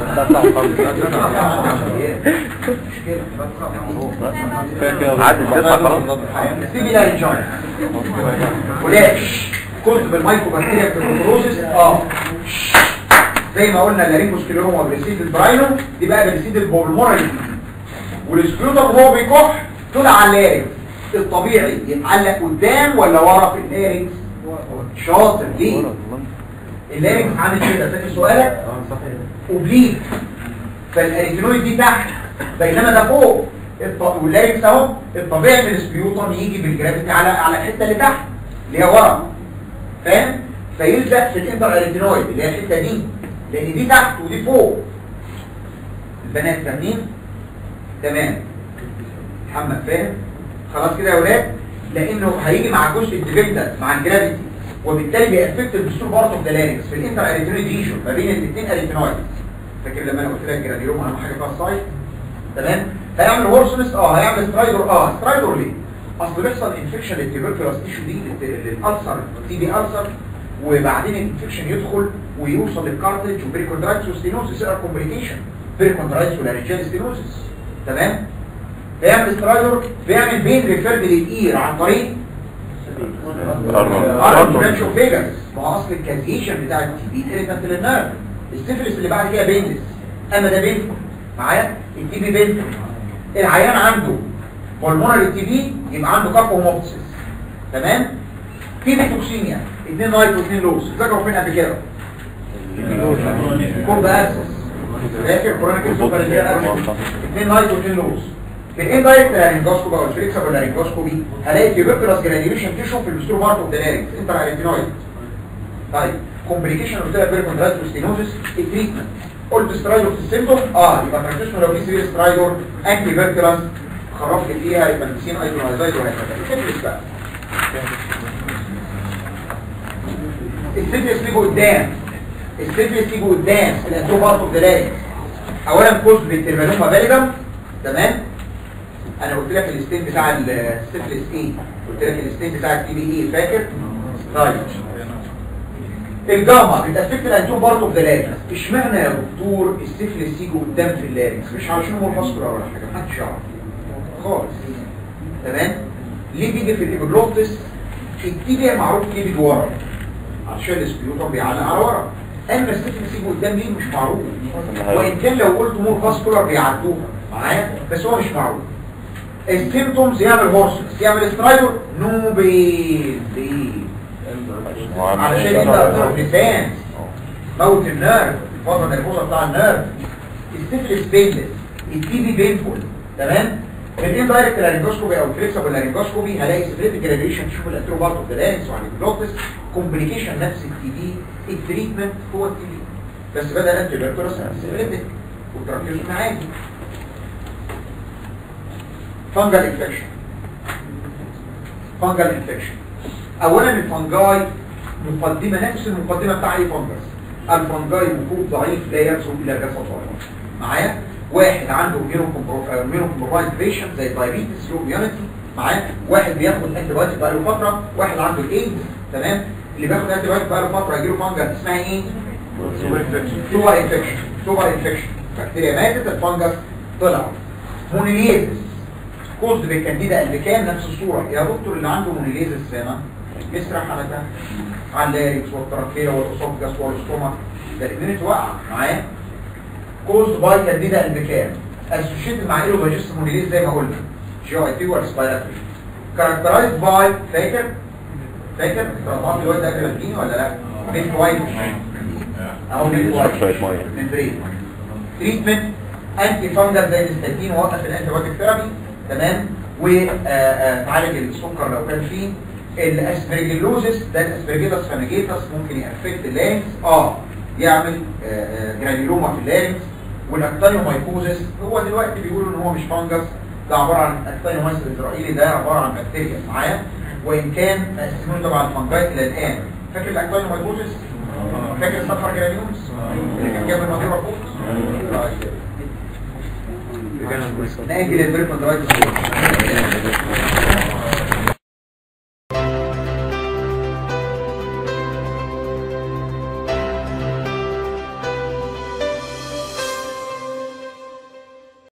عادي بتطلع خلاص دي بلا ريجايتس ولاش كنت بالمايكرو بكتيريا في الكروزس اه زي ما قلنا اللارينجوسكليروما بريسيد البراينو دي بقى بريسيد البولمورال والسكيوتر وهو بيكح طلع على اللارينج الطبيعي يتعلق قدام ولا ورا في اللارينج شاطر ليه اللارينج عامل كده فاكر سؤالك اه صحيح اوبليك فالاريتينويد دي تحت بينما ده فوق الط- واللارينكس اهو الطبيعي من السبيوتر يجي بالجرافيتي على على الحته اللي تحت اللي هي ورا فاهم فيلزق في الانتر اريتينويد اللي هي الحته دي لان دي تحت ودي فوق البنات فاهمين تمام محمد فاهم خلاص كده يا ولاد لانه هيجي مع جزء الديفيكتنت مع الجرافيتي وبالتالي بيأفكت الدستور بارت اوف ذا لارينكس في الانتر اريتينويد ريجن ما بين الاثنين اريتينويد فاكر لما انا قلت لك جرانيروم اهم حاجه فيها السايت تمام هيعمل هورسونس اه هيعمل سترايدر اه سترايدر ليه اصل بيحصل انفكشن للتيبركلوس تيشو دي للت- للالسر تي بي السر وبعدين الانفكشن يدخل ويوصل للكارتج وبريكوندرايتس وستينوزيس يبقى كومبليكيشن بريكوندرايتس ولارنجال ستينوزيس تمام بيعمل سترايدر بيعمل بين ريفيرد للاير عن طريق ارنولد برانش اوف فيجاس ما هو اصل الكازيشن بتاع التي بي اريتنت للنيرف السيفلس اللي بعد كده بينلس اما ده بينفول معايا التي بي بينفول العيان عنده pulmonary تي بي يبقى عنده كاف هوموبسيس تمام في توكسيميا اثنين نايت واثنين لوز ذكروا فين قبل كده كورب اسس فاكر كورونيك سوبر اللي هي اثنين نايت واثنين لوز في الاندايركت لارنجوسكوبي او الفليكسبل لارنجوسكوبي هلاقي تيوبركلوس جرانيوليشن تيشو في السترو بارت اوف ذا لارنكس انتر اريتينويد طيب كومبليكيشن قلت لك بيركوندرايتس ستينوزس التريتمنت قلت سترايدور في السيمتوم اه يبقى تراكتيشن لو في سيريس سترايدور انتي بيركلوس خرجت فيها يبقى نسين ايزونايزايد وهكذا السيفلس بقى السيفلس تيجي قدام السيفلس تيجي قدام الانترو بارت اوف ذا لارنكس اولا كوز بالترمالوما باليدم تمام انا قلت لك الستين بتاع السيفلس ايه قلت لك الستين بتاع التي بي ايه فاكر طيب الجاما بتأفكت الانتوم بارت اوف ذا لارنكس اشمعنى يا دكتور السيفلس يجي قدام في اللارنكس مش علشان هو الفاسكولار ولا حاجه محدش يعرف خالص تمام ليه بيجي في الابيجلوتس التي بي معروف ليه بيجي ورا عشان السبيوتر بيعلق على ورا اما السيفلس يجي قدام ليه مش معروف وان كان لو قلت مور فاسكولار بيعدوها معايا بس هو مش معروف السيمتومز يعمل هورسنس يعمل سترايدر نو بين بين علشان انت هتضرب لسان موت النيرف الفتره النرفوزه بتاع النيرف السيفلس بينلس التي بي بينفول تمام في الاندايركت لارنجوسكوبي او الفليكسبل لارنجوسكوبي هلاقي سيفليتك جراديشن تشوف الاترو بارت اوف ذا لارنكس وعن الجلوتس كومبليكيشن نفس التي بي التريتمنت هو التي بي بس بدل انتي بيرتورس سيفليتك والتراكيوزم عادي فانجل انفكشن فانجل انفكشن اولا الفنجاي مقدمه نفس المقدمه بتاع اي فنجس الفنجاي وجود ضعيف لا يصل الى الجسد صالح معايا واحد عنده مينو كومبروفايد بيشنت زي الدايابيتس لو بيانتي معايا واحد بياخد انتي بايوتيك بقاله فتره واحد عنده الايدز تمام اللي بياخد انتي بايوتيك بقاله فتره يجيله فنجل اسمها ايه سوبر انفكشن سوبر انفكشن بكتيريا ماتت الفنجس طلع مونيليزس كوز بالكانديدا اللي كان نفس الصورة يا دكتور اللي عنده مونيليز السامة يسرح على ده على اللاريكس والتراكية والاسوفجس والاستومك ده الاميونيتي واقع معايا كوز باي كانديدا اللي كان اسوشيتد مع ايلو باجيس مونيليز زي ما قلنا جي اي تي وريسبيراتوري كاركترايز باي فاكر فاكر طبعا الواد ده كده ولا لا بيت وايت اهو بيت وايت ممبرين تريتمنت انتي فانجل زي الاستاتين ووقف الانتي بايوتيك ثيرابي تمام وتعالج السكر لو كان فيه الاسبرجلوزس ده الاسبرجيلوس فانيجيتس ممكن يأفكت اللانكس اه يعمل جرانيلوما في اللانكس والاكتانيومايكوزس هو دلوقتي بيقولوا ان هو مش فانجس ده عباره عن اكتانيومايس الاسرائيلي ده عباره عن بكتيريا معايا وان كان مقسمين طبعا الفانجايت الى الان فاكر الاكتانيومايكوزس فاكر الصفر جرانيومس اللي كان جاب المنظور فوق ناجي للبريفن درايتس